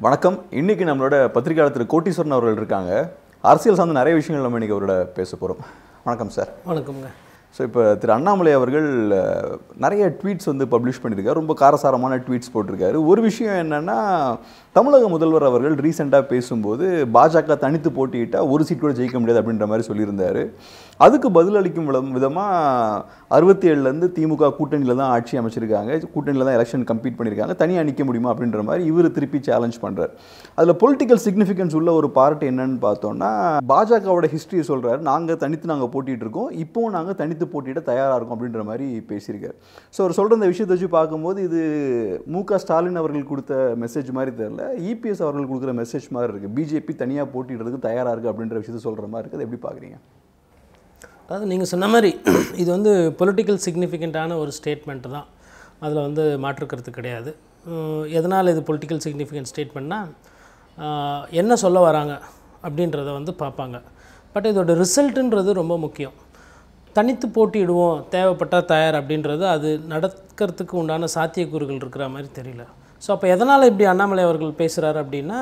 வணக்கம் இன்னைக்கு நம்மளோட பத்திரிகையாளர் திரு கோட்டீஸ்வரன் அவர்கள் இருக்காங்க அரசியல் சார்ந்த நிறைய விஷயங்கள் நம்ம இன்னைக்கு அவரோட பேச போகிறோம் வணக்கம் சார் வணக்கம்ங்க ஸோ இப்போ திரு அண்ணாமலை அவர்கள் அஹ், நிறைய ட்வீட்ஸ் வந்து பப்ளிஷ் பண்ணியிருக்காரு ரொம்ப காரசாரமான ட்வீட்ஸ் போட்டிருக்காரு ஒரு விஷயம் என்னன்னா தமிழக முதல்வர் அவர்கள் ரீசெண்டாக பேசும்போது பாஜக தனித்து போட்டியிட்டா ஒரு சீட் கூட ஜெயிக்க முடியாது அப்படின்ற மாதிரி சொல்லியிருந்தாரு அதுக்கு பதிலளிக்கும் விதம் விதமாக அறுபத்தி ஏழுலேருந்து திமுக கூட்டணியில் தான் ஆட்சி அமைச்சிருக்காங்க கூட்டணியில் தான் எலெக்ஷன் கம்ப்ளீட் பண்ணியிருக்காங்க தனியாக நிற்க முடியுமா அப்படின்ற மாதிரி இவர் திருப்பி சேலஞ்ச் பண்ணுறார் அதில் பொலிட்டிக்கல் சிக்னிஃபிகன்ஸ் உள்ள ஒரு பார்ட் என்னன்னு பார்த்தோம்னா பாஜகவோட ஹிஸ்ட்ரியை சொல்கிறாரு நாங்கள் தனித்து நாங்கள் போட்டிட்டு இருக்கோம் இப்போவும் நாங்கள் தனித்து போட்டியிட தயாராக இருக்கோம் அப்படின்ற மாதிரி பேசியிருக்காரு ஸோ அவர் சொல்கிற இந்த விஷயத்தை வச்சு பார்க்கும்போது இது மு க ஸ்டாலின் அவர்கள் கொடுத்த மெசேஜ் மாதிரி தெரியல இபிஎஸ் அவர்கள் கொடுக்குற மெசேஜ் மாதிரி இருக்குது பிஜேபி தனியாக போட்டிடுறதுக்கு தயாராக இருக்குது அப்படின்ற விஷயத்தை சொல்கிற மாதிரி இருக்குது அதை எப்படி பார்க்குறீங்க அதாவது நீங்கள் சொன்ன மாதிரி இது வந்து பொலிட்டிக்கல் சிக்னிஃபிகண்ட்டான ஒரு ஸ்டேட்மெண்ட் தான் அதில் வந்து மாற்றுக்கிறது கிடையாது உம், எதனால் இது பொலிட்டிக்கல் சிக்னிஃபிகண்ட் ஸ்டேட்மெண்ட்னா ஆஹ், என்ன சொல்ல வராங்க அப்படின்றத வந்து பார்ப்பாங்க பட் இதோட ரிசல்ட்டுன்றது ரொம்ப முக்கியம் தனித்து போட்டியிடுவோம் தேவைப்பட்டால் தயார் அப்படின்றது அது நடக்கிறதுக்கு உண்டான சாத்தியக்கூறுகள் இருக்கிற மாதிரி தெரியல ஸோ அப்போ எதனால் இப்படி அண்ணாமலை அவர்கள் பேசுகிறாரு அப்படின்னா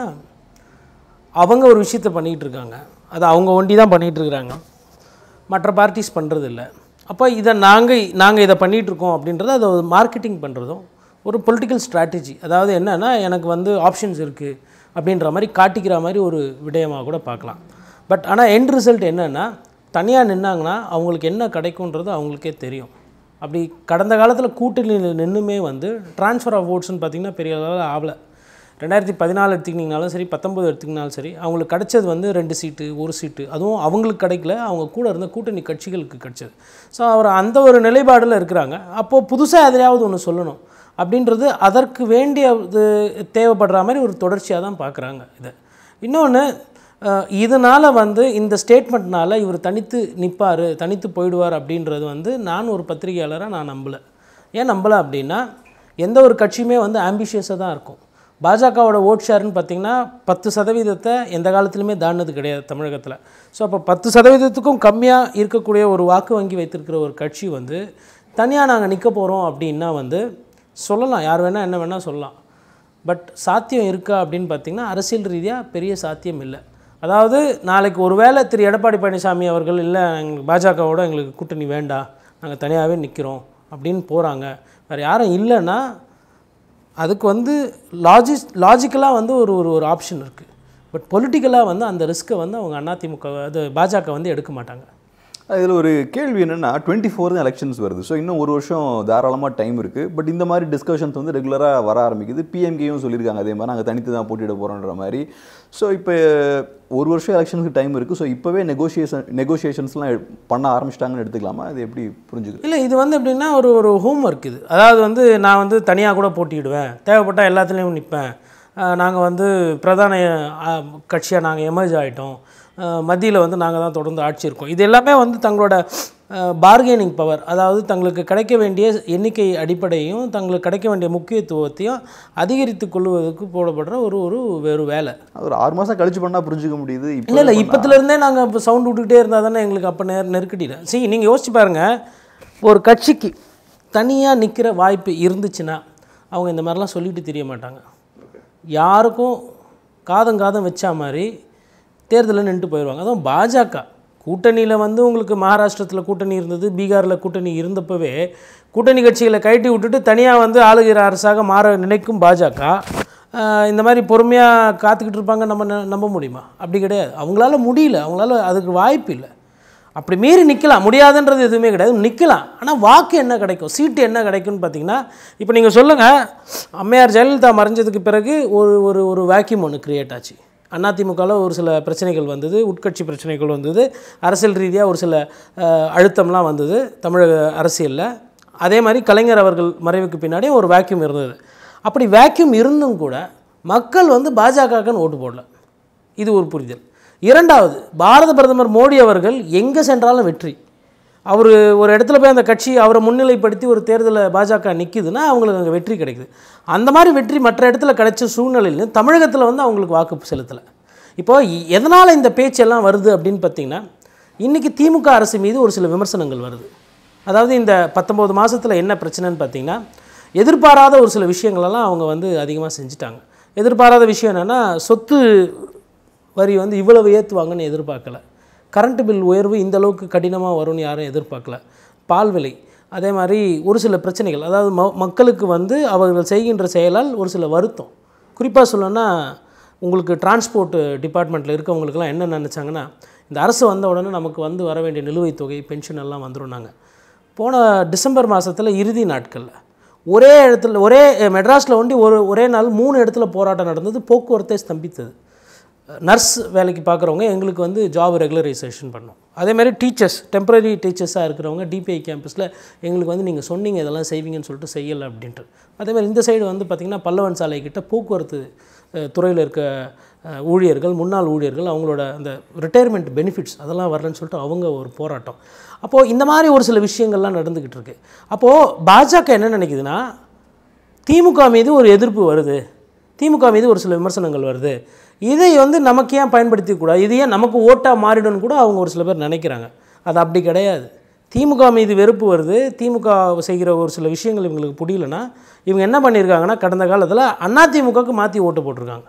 அவங்க ஒரு விஷயத்த பண்ணிகிட்டு இருக்காங்க அது அவங்க ஒண்டி தான் பண்ணிகிட்டு இருக்கிறாங்க மற்ற பார்ட்டிஸ் பண்ணுறது இல்லை அப்போ இதை நாங்கள் நாங்கள் இதை பண்ணிகிட்டு இருக்கோம் அப்படின்றது அதை மார்க்கெட்டிங் பண்ணுறதும் ஒரு பொலிட்டிக்கல் ஸ்ட்ராட்டஜி அதாவது என்னென்னா எனக்கு வந்து ஆப்ஷன்ஸ் இருக்குது அப்படின்ற மாதிரி காட்டிக்கிற மாதிரி ஒரு விடயமாக கூட பார்க்கலாம் பட் ஆனால் எண்ட் ரிசல்ட் என்னென்னா தனியாக நின்னாங்கன்னா அவங்களுக்கு என்ன கிடைக்குன்றது அவங்களுக்கே தெரியும் அப்படி கடந்த காலத்தில் கூட்டணியில் நின்றுமே வந்து ட்ரான்ஸ்ஃபர் ஆஃப் ஓட்ஸ்னு பார்த்திங்கன்னா பெரிய அளவில் ஆகலை ரெண்டாயிரத்தி பதினாலு எடுத்துக்கிட்டிங்கனாலும் சரி பத்தொம்பது எடுத்துக்கினாலும் சரி அவங்களுக்கு கிடைச்சது வந்து ரெண்டு சீட்டு ஒரு சீட்டு அதுவும் அவங்களுக்கு கிடைக்கல அவங்க கூட இருந்த கூட்டணி கட்சிகளுக்கு கிடைச்சது ஸோ அவர் அந்த ஒரு நிலைப்பாடில் இருக்கிறாங்க அப்போது புதுசாக எதையாவது ஒன்று சொல்லணும் அப்படின்றது அதற்கு வேண்டிய இது தேவைப்படுற மாதிரி ஒரு தொடர்ச்சியாக தான் பார்க்குறாங்க இதை இன்னொன்று இதனால் வந்து இந்த ஸ்டேட்மெண்ட்னால இவர் தனித்து நிற்பார் தனித்து போயிடுவார் அப்படின்றது வந்து நான் ஒரு பத்திரிகையாளராக நான் நம்பலை ஏன் நம்பலை அப்படின்னா எந்த ஒரு கட்சியுமே வந்து ஆம்பிஷியஸாக தான் இருக்கும் பாஜகவோட ஓட் ஷேர்னு பார்த்தீங்கன்னா பத்து சதவீதத்தை எந்த காலத்துலையுமே தாண்டினது கிடையாது தமிழகத்தில் ஸோ அப்போ பத்து சதவீதத்துக்கும் கம்மியாக இருக்கக்கூடிய ஒரு வாக்கு வங்கி வைத்திருக்கிற ஒரு கட்சி வந்து தனியாக நாங்கள் நிற்க போகிறோம் அப்படின்னா வந்து சொல்லலாம் யார் வேணால் என்ன வேணால் சொல்லலாம் பட் சாத்தியம் இருக்கா அப்படின்னு பார்த்தீங்கன்னா அரசியல் ரீதியாக பெரிய சாத்தியம் இல்லை அதாவது நாளைக்கு ஒருவேளை திரு எடப்பாடி பழனிசாமி அவர்கள் இல்லை எங்களுக்கு பாஜகவோட எங்களுக்கு கூட்டணி வேண்டாம் நாங்கள் தனியாகவே நிற்கிறோம் அப்படின்னு போகிறாங்க வேறு யாரும் இல்லைன்னா அதுக்கு வந்து லாஜிஸ் லாஜிக்கலாக வந்து ஒரு ஒரு ஒரு ஆப்ஷன் இருக்குது பட் பொலிட்டிக்கலாக வந்து அந்த ரிஸ்க்கை வந்து அவங்க அதிமுக அது பாஜக வந்து எடுக்க மாட்டாங்க இதில் ஒரு கேள்வி என்னென்னா டுவெண்ட்டி ஃபோர் தான் எலெக்ஷன்ஸ் வருது ஸோ இன்னும் ஒரு வருஷம் தாராளமாக டைம் இருக்குது பட் இந்த மாதிரி டிஸ்கஷன்ஸ் வந்து ரெகுலராக வர ஆரம்பிக்குது பிஎம்கேயும் சொல்லியிருக்காங்க அதே மாதிரி நாங்கள் தனித்து தான் போட்டியிட போகிறோன்ற மாதிரி ஸோ இப்போ ஒரு வருஷம் எலெக்ஷனுக்கு டைம் இருக்குது ஸோ இப்போவே நெகோசியேஷன் நெகோசியேஷன்ஸ்லாம் பண்ண ஆரம்பிச்சிட்டாங்கன்னு எடுத்துக்கலாமா அது எப்படி புரிஞ்சுக்கலாம் இல்லை இது வந்து எப்படின்னா ஒரு ஒரு ஹோம் ஒர்க் இது அதாவது வந்து நான் வந்து தனியாக கூட போட்டியிடுவேன் தேவைப்பட்டால் எல்லாத்துலேயும் நிற்பேன் நாங்கள் வந்து பிரதான கட்சியாக நாங்கள் எமர்ஜ் ஆகிட்டோம் மத்தியில் வந்து நாங்கள் தான் தொடர்ந்து ஆட்சி இருக்கோம் இது எல்லாமே வந்து தங்களோட பார்கெனிங் பவர் அதாவது தங்களுக்கு கிடைக்க வேண்டிய எண்ணிக்கை அடிப்படையும் தங்களுக்கு கிடைக்க வேண்டிய முக்கியத்துவத்தையும் அதிகரித்து கொள்வதற்கு போடப்படுற ஒரு ஒரு வேறு வேலை அது ஒரு ஆறு மாதம் கழிச்சு பண்ணால் புரிஞ்சுக்க முடியுது இப்போ இல்லை இல்லை இப்போத்துலேருந்தே நாங்கள் இப்போ சவுண்ட் விட்டுக்கிட்டே இருந்தால் தானே எங்களுக்கு அப்போ நேர் நெருக்கடியில் சரி நீங்கள் யோசிச்சு பாருங்கள் ஒரு கட்சிக்கு தனியாக நிற்கிற வாய்ப்பு இருந்துச்சுன்னா அவங்க இந்த மாதிரிலாம் சொல்லிட்டு தெரிய மாட்டாங்க யாருக்கும் காதம் காதம் வச்சா மாதிரி தேர்தலில் நின்று போயிடுவாங்க அதுவும் பாஜக கூட்டணியில் வந்து உங்களுக்கு மகாராஷ்டிரத்தில் கூட்டணி இருந்தது பீகாரில் கூட்டணி இருந்தப்பவே கூட்டணி கட்சிகளை கழட்டி விட்டுட்டு தனியாக வந்து ஆளுகிற அரசாக மாற நினைக்கும் பாஜக ஆஹ் இந்த மாதிரி பொறுமையாக காத்துக்கிட்டு இருப்பாங்க நம்ம ந- நம்ப முடியுமா அப்படி கிடையாது அவங்களால முடியல அவங்களால அதுக்கு வாய்ப்பு இல்லை அப்படி மீறி நிற்கலாம் முடியாதுன்றது எதுவுமே கிடையாது நிற்கலாம் ஆனால் வாக்கு என்ன கிடைக்கும் சீட்டு என்ன கிடைக்கும்னு பார்த்தீங்கன்னா இப்போ நீங்கள் சொல்லுங்கள் அம்மையார் ஜெயலலிதா மறைஞ்சதுக்கு பிறகு ஒரு ஒரு ஒரு வேக்யூம் ஒன்று கிரியேட் ஆச்சு அதிமுகவில் ஒரு சில பிரச்சனைகள் வந்தது உட்கட்சி பிரச்சனைகள் வந்தது அரசியல் ரீதியாக ஒரு சில அஹ், அழுத்தம்லாம் வந்தது தமிழக அரசியலில் அதே மாதிரி கலைஞர் அவர்கள் மறைவுக்கு பின்னாடியே ஒரு வேக்யூம் இருந்தது அப்படி வேக்யூம் இருந்தும் கூட மக்கள் வந்து பாஜகக்குன்னு ஓட்டு போடல இது ஒரு புரிதல் இரண்டாவது பாரத பிரதமர் மோடி அவர்கள் எங்கே சென்றாலும் வெற்றி அவர் ஒரு இடத்துல போய் அந்த கட்சி அவரை முன்னிலைப்படுத்தி ஒரு தேர்தலில் பாஜக நிற்கிதுன்னா அவங்களுக்கு அங்கே வெற்றி கிடைக்குது அந்த மாதிரி வெற்றி மற்ற இடத்துல கிடைச்ச சூழ்நிலையிலும் தமிழகத்தில் வந்து அவங்களுக்கு வாக்கு செலுத்தலை இப்போ எதனால் இந்த பேச்செல்லாம் வருது அப்படின்னு பார்த்தீங்கன்னா இன்றைக்கி திமுக அரசு மீது ஒரு சில விமர்சனங்கள் வருது அதாவது இந்த பத்தொம்போது மாதத்தில் என்ன பிரச்சனைன்னு பார்த்தீங்கன்னா எதிர்பாராத ஒரு சில விஷயங்களெல்லாம் அவங்க வந்து அதிகமாக செஞ்சுட்டாங்க எதிர்பாராத விஷயம் என்னென்னா சொத்து வரி வந்து இவ்வளவு ஏற்றுவாங்கன்னு எதிர்பார்க்கல கரண்ட் பில் உயர்வு இந்த அளவுக்கு கடினமாக வரும்னு யாரும் எதிர்பார்க்கல பால் விலை அதே மாதிரி ஒரு சில பிரச்சனைகள் அதாவது ம மக்களுக்கு வந்து அவர்கள் செய்கின்ற செயலால் ஒரு சில வருத்தம் குறிப்பாக சொல்லணும்னா உங்களுக்கு டிரான்ஸ்போர்ட் டிபார்ட்மெண்ட்டில் இருக்கவங்களுக்குலாம் என்ன நினச்சாங்கன்னா இந்த அரசு வந்த உடனே நமக்கு வந்து வர வேண்டிய நிலுவைத் தொகை பென்ஷன் எல்லாம் வந்துடும் நாங்கள் போன டிசம்பர் மாதத்தில் இறுதி நாட்களில் ஒரே இடத்துல ஒரே மெட்ராஸில் ஒண்டி ஒரு ஒரே நாள் மூணு இடத்துல போராட்டம் நடந்தது போக்குவரத்தை ஸ்தம்பித்தது நர்ஸ் வேலைக்கு பார்க்குறவங்க எங்களுக்கு வந்து ஜாப் ரெகுலரைசேஷன் பண்ணோம் அதே மாதிரி டீச்சர்ஸ் டெம்பரரி டீச்சர்ஸாக இருக்கிறவங்க டிபிஐ கேம்பஸில் எங்களுக்கு வந்து நீங்கள் சொன்னீங்க இதெல்லாம் செய்வீங்கன்னு சொல்லிட்டு செய்யலை அப்படின்ட்டு அதே மாதிரி இந்த சைடு வந்து பார்த்திங்கன்னா பல்லவன் சாலை கிட்ட போக்குவரத்து துறையில் இருக்க அஹ், ஊழியர்கள் முன்னாள் ஊழியர்கள் அவங்களோட அந்த ரிட்டையர்மெண்ட் பெனிஃபிட்ஸ் அதெல்லாம் வரலன்னு சொல்லிட்டு அவங்க ஒரு போராட்டம் அப்போது இந்த மாதிரி ஒரு சில விஷயங்கள்லாம் நடந்துக்கிட்டு இருக்கு அப்போது பாஜக என்ன நினைக்குதுன்னா திமுக மீது ஒரு எதிர்ப்பு வருது திமுக மீது ஒரு சில விமர்சனங்கள் வருது இதை வந்து நமக்கு ஏன் பயன்படுத்திக்கூடாது இது ஏன் நமக்கு ஓட்டாக மாறிடும்னு கூட அவங்க ஒரு சில பேர் நினைக்கிறாங்க அது அப்படி கிடையாது திமுக மீது வெறுப்பு வருது திமுக செய்கிற ஒரு சில விஷயங்கள் இவங்களுக்கு பிடிக்கலனா இவங்க என்ன பண்ணியிருக்காங்கன்னா கடந்த காலத்தில் அதிமுகவுக்கு மாற்றி ஓட்டு போட்டிருக்காங்க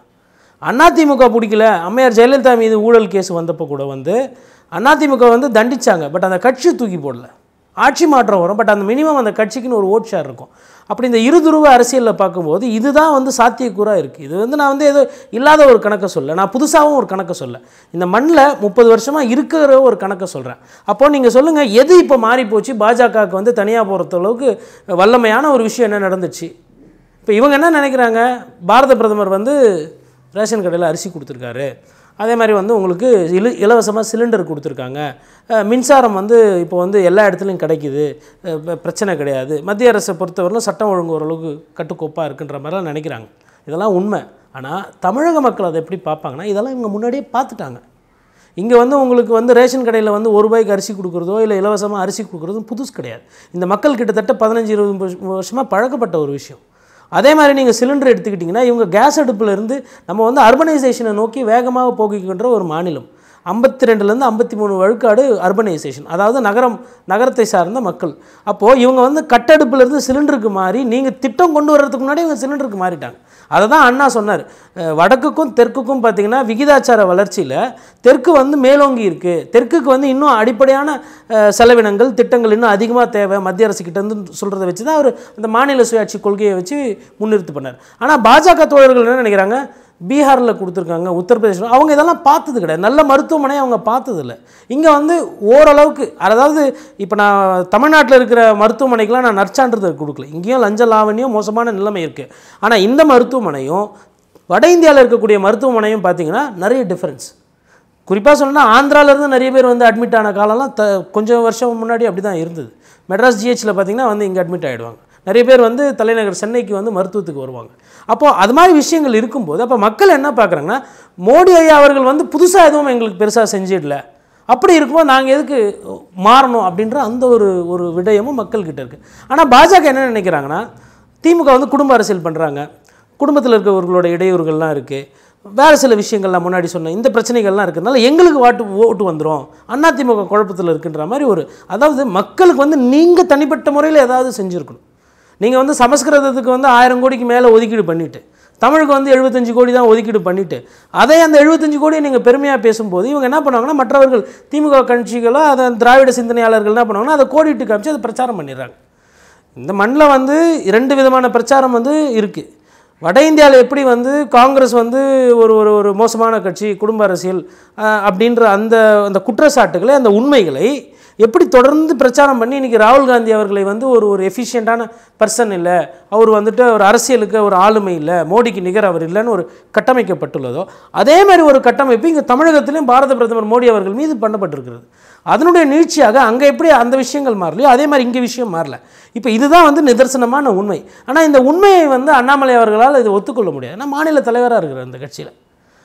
அதிமுக பிடிக்கல அம்மையார் ஜெயலலிதா மீது ஊழல் கேஸ் வந்தப்போ கூட வந்து அதிமுக வந்து தண்டிச்சாங்க பட் அந்த கட்சி தூக்கி போடல ஆட்சி மாற்றம் வரும் பட் அந்த மினிமம் அந்த கட்சிக்குன்னு ஒரு ஓட் ஷேர் இருக்கும் அப்படி இந்த இருதுருவ அரசியலில் பார்க்கும்போது இதுதான் வந்து சாத்தியக்கூறாக இருக்குது இது வந்து நான் வந்து ஏதோ இல்லாத ஒரு கணக்கை சொல்ல நான் புதுசாகவும் ஒரு கணக்கை சொல்ல இந்த மண்ணில் முப்பது வருஷமாக இருக்கிற ஒரு கணக்கை சொல்கிறேன் அப்போது நீங்கள் சொல்லுங்கள் எது இப்போ மாறி போச்சு பாஜகவுக்கு வந்து தனியாக போகிறது அளவுக்கு வல்லமையான ஒரு விஷயம் என்ன நடந்துச்சு இப்போ இவங்க என்ன நினைக்கிறாங்க பாரத பிரதமர் வந்து ரேஷன் கடையில் அரிசி கொடுத்துருக்காரு அதே மாதிரி வந்து உங்களுக்கு இலு இலவசமாக சிலிண்டர் கொடுத்துருக்காங்க அஹ் மின்சாரம் வந்து இப்போ வந்து எல்லா இடத்துலையும் கிடைக்குது அஹ் ப- பிரச்சனை கிடையாது மத்திய அரசை பொறுத்தவரையிலும் சட்டம் ஒழுங்கு ஓரளவுக்கு கட்டுக்கோப்பாக இருக்குன்ற மாதிரிலாம் நினைக்கிறாங்க இதெல்லாம் உண்மை ஆனால் தமிழக மக்கள் அதை எப்படி பார்ப்பாங்கன்னா இதெல்லாம் இவங்க முன்னாடியே பார்த்துட்டாங்க இங்கே வந்து உங்களுக்கு வந்து ரேஷன் கடையில் வந்து ஒரு ரூபாய்க்கு அரிசி கொடுக்குறதோ இல்லை இலவசமாக அரிசி கொடுக்குறதும் புதுசு கிடையாது இந்த மக்கள் கிட்டத்தட்ட பதினஞ்சு இருபது வருஷமாக பழக்கப்பட்ட ஒரு விஷயம் அதே மாதிரி நீங்கள் சிலிண்டர் எடுத்துக்கிட்டிங்கன்னா இவங்க கேஸ் அடுப்புல இருந்து நம்ம வந்து அர்பனைசேஷனை நோக்கி வேகமாக போகிக்கின்ற ஒரு மாநிலம் ஐம்பத்தி ரெண்டுலேருந்து ஐம்பத்தி மூணு வழுக்காடு அர்பனைசேஷன் அதாவது நகரம் நகரத்தை சார்ந்த மக்கள் அப்போது இவங்க வந்து கட்டடுப்புலேருந்து சிலிண்டருக்கு மாறி நீங்கள் திட்டம் கொண்டு வர்றதுக்கு முன்னாடி இவங்க சிலிண்டருக்கு மாறிட்டாங்க அதை தான் அண்ணா சொன்னார் அஹ் வடக்குக்கும் தெற்குக்கும் பார்த்தீங்கன்னா விகிதாச்சார வளர்ச்சியில் தெற்கு வந்து மேலோங்கி இருக்குது தெற்குக்கு வந்து இன்னும் அடிப்படையான அஹ், செலவினங்கள் திட்டங்கள் இன்னும் அதிகமாக தேவை மத்திய அரசுக்கிட்டேருந்து சொல்கிறத வச்சு தான் அவர் அந்த மாநில சுயாட்சி கொள்கையை வச்சு முன்னிறுத்து பண்ணார் ஆனால் பாஜக தோழர்கள் என்ன நினைக்கிறாங்க பீகாரில் கொடுத்துருக்காங்க உத்தரப்பிரதேசம் அவங்க இதெல்லாம் பார்த்தது கிடையாது நல்ல மருத்துவமனை அவங்க பார்த்ததில்ல இங்கே வந்து ஓரளவுக்கு அதாவது இப்போ நான் தமிழ்நாட்டில் இருக்கிற மருத்துவமனைக்கெலாம் நான் நற்சான்றிதழ் கொடுக்கல இங்கேயும் லஞ்ச லாவணியும் மோசமான நிலைமை இருக்குது ஆனால் இந்த மருத்துவமனையும் வட இந்தியாவில் இருக்கக்கூடிய மருத்துவமனையும் பார்த்தீங்கன்னா நிறைய டிஃப்ரென்ஸ் குறிப்பாக சொல்லணும்னா ஆந்திராவிலேருந்து நிறைய பேர் வந்து அட்மிட் ஆன காலம்லாம் த கொஞ்சம் வருஷம் முன்னாடி அப்படி தான் இருந்தது மெட்ராஸ் ஜிஹெச்சில் பார்த்தீங்கன்னா வந்து இங்கே அட்மிட் ஆகிடுவாங்க நிறைய பேர் வந்து தலைநகர் சென்னைக்கு வந்து மருத்துவத்துக்கு வருவாங்க அப்போது அது மாதிரி விஷயங்கள் இருக்கும்போது அப்போ மக்கள் என்ன பார்க்குறாங்கன்னா மோடி ஐயா அவர்கள் வந்து புதுசாக எதுவும் எங்களுக்கு பெருசாக செஞ்சிடல அப்படி இருக்கும்போது நாங்கள் எதுக்கு மாறணும் அப்படின்ற அந்த ஒரு ஒரு விடயமும் மக்கள்கிட்ட இருக்குது ஆனால் பாஜக என்ன நினைக்கிறாங்கன்னா திமுக வந்து குடும்ப அரசியல் பண்ணுறாங்க குடும்பத்தில் இருக்கிறவர்களோட இடையூறுகள்லாம் இருக்குது வேறு சில விஷயங்கள்லாம் முன்னாடி சொன்ன இந்த பிரச்சனைகள்லாம் இருக்கிறதுனால எங்களுக்கு வாட்டு ஓட்டு வந்துடும் அதிமுக குழப்பத்தில் இருக்குன்ற மாதிரி ஒரு அதாவது மக்களுக்கு வந்து நீங்கள் தனிப்பட்ட முறையில் ஏதாவது செஞ்சுருக்கணும் நீங்கள் வந்து சமஸ்கிருதத்துக்கு வந்து ஆயிரம் கோடிக்கு மேலே ஒதுக்கீடு பண்ணிட்டு தமிழுக்கு வந்து எழுபத்தஞ்சு கோடி தான் ஒதுக்கீடு பண்ணிட்டு அதே அந்த எழுபத்தஞ்சு கோடியை நீங்கள் பெருமையாக பேசும்போது இவங்க என்ன பண்ணுவாங்கன்னா மற்றவர்கள் திமுக கட்சிகளோ அதை திராவிட சிந்தனையாளர்கள் என்ன பண்ணுவாங்கன்னா அதை கோடிட்டு காமிச்சு அதை பிரச்சாரம் பண்ணிடுறாங்க இந்த மண்ணில் வந்து இரண்டு விதமான பிரச்சாரம் வந்து இருக்குது வட இந்தியாவில் எப்படி வந்து காங்கிரஸ் வந்து ஒரு ஒரு ஒரு மோசமான கட்சி குடும்ப அரசியல் அஹ், அப்படின்ற அந்த அந்த குற்றச்சாட்டுகளை அந்த உண்மைகளை எப்படி தொடர்ந்து பிரச்சாரம் பண்ணி இன்றைக்கி ராகுல் காந்தி அவர்களை வந்து ஒரு ஒரு எஃபிஷியண்ட்டான பர்சன் இல்லை அவர் வந்துட்டு ஒரு அரசியலுக்கு ஒரு ஆளுமை இல்லை மோடிக்கு நிகர் அவர் இல்லைன்னு ஒரு கட்டமைக்கப்பட்டுள்ளதோ அதே மாதிரி ஒரு கட்டமைப்பு இங்கே தமிழகத்திலும் பாரத பிரதமர் மோடி அவர்கள் மீது பண்ணப்பட்டிருக்கிறது அதனுடைய நீட்சியாக அங்கே எப்படி அந்த விஷயங்கள் மாறலையோ அதே மாதிரி இங்கே விஷயம் மாறல இப்போ இதுதான் வந்து நிதர்சனமான உண்மை ஆனால் இந்த உண்மையை வந்து அண்ணாமலை அவர்களால் இதை ஒத்துக்கொள்ள முடியாது ஏன்னா மாநில தலைவராக இருக்கிறார் இந்த கட்சியில்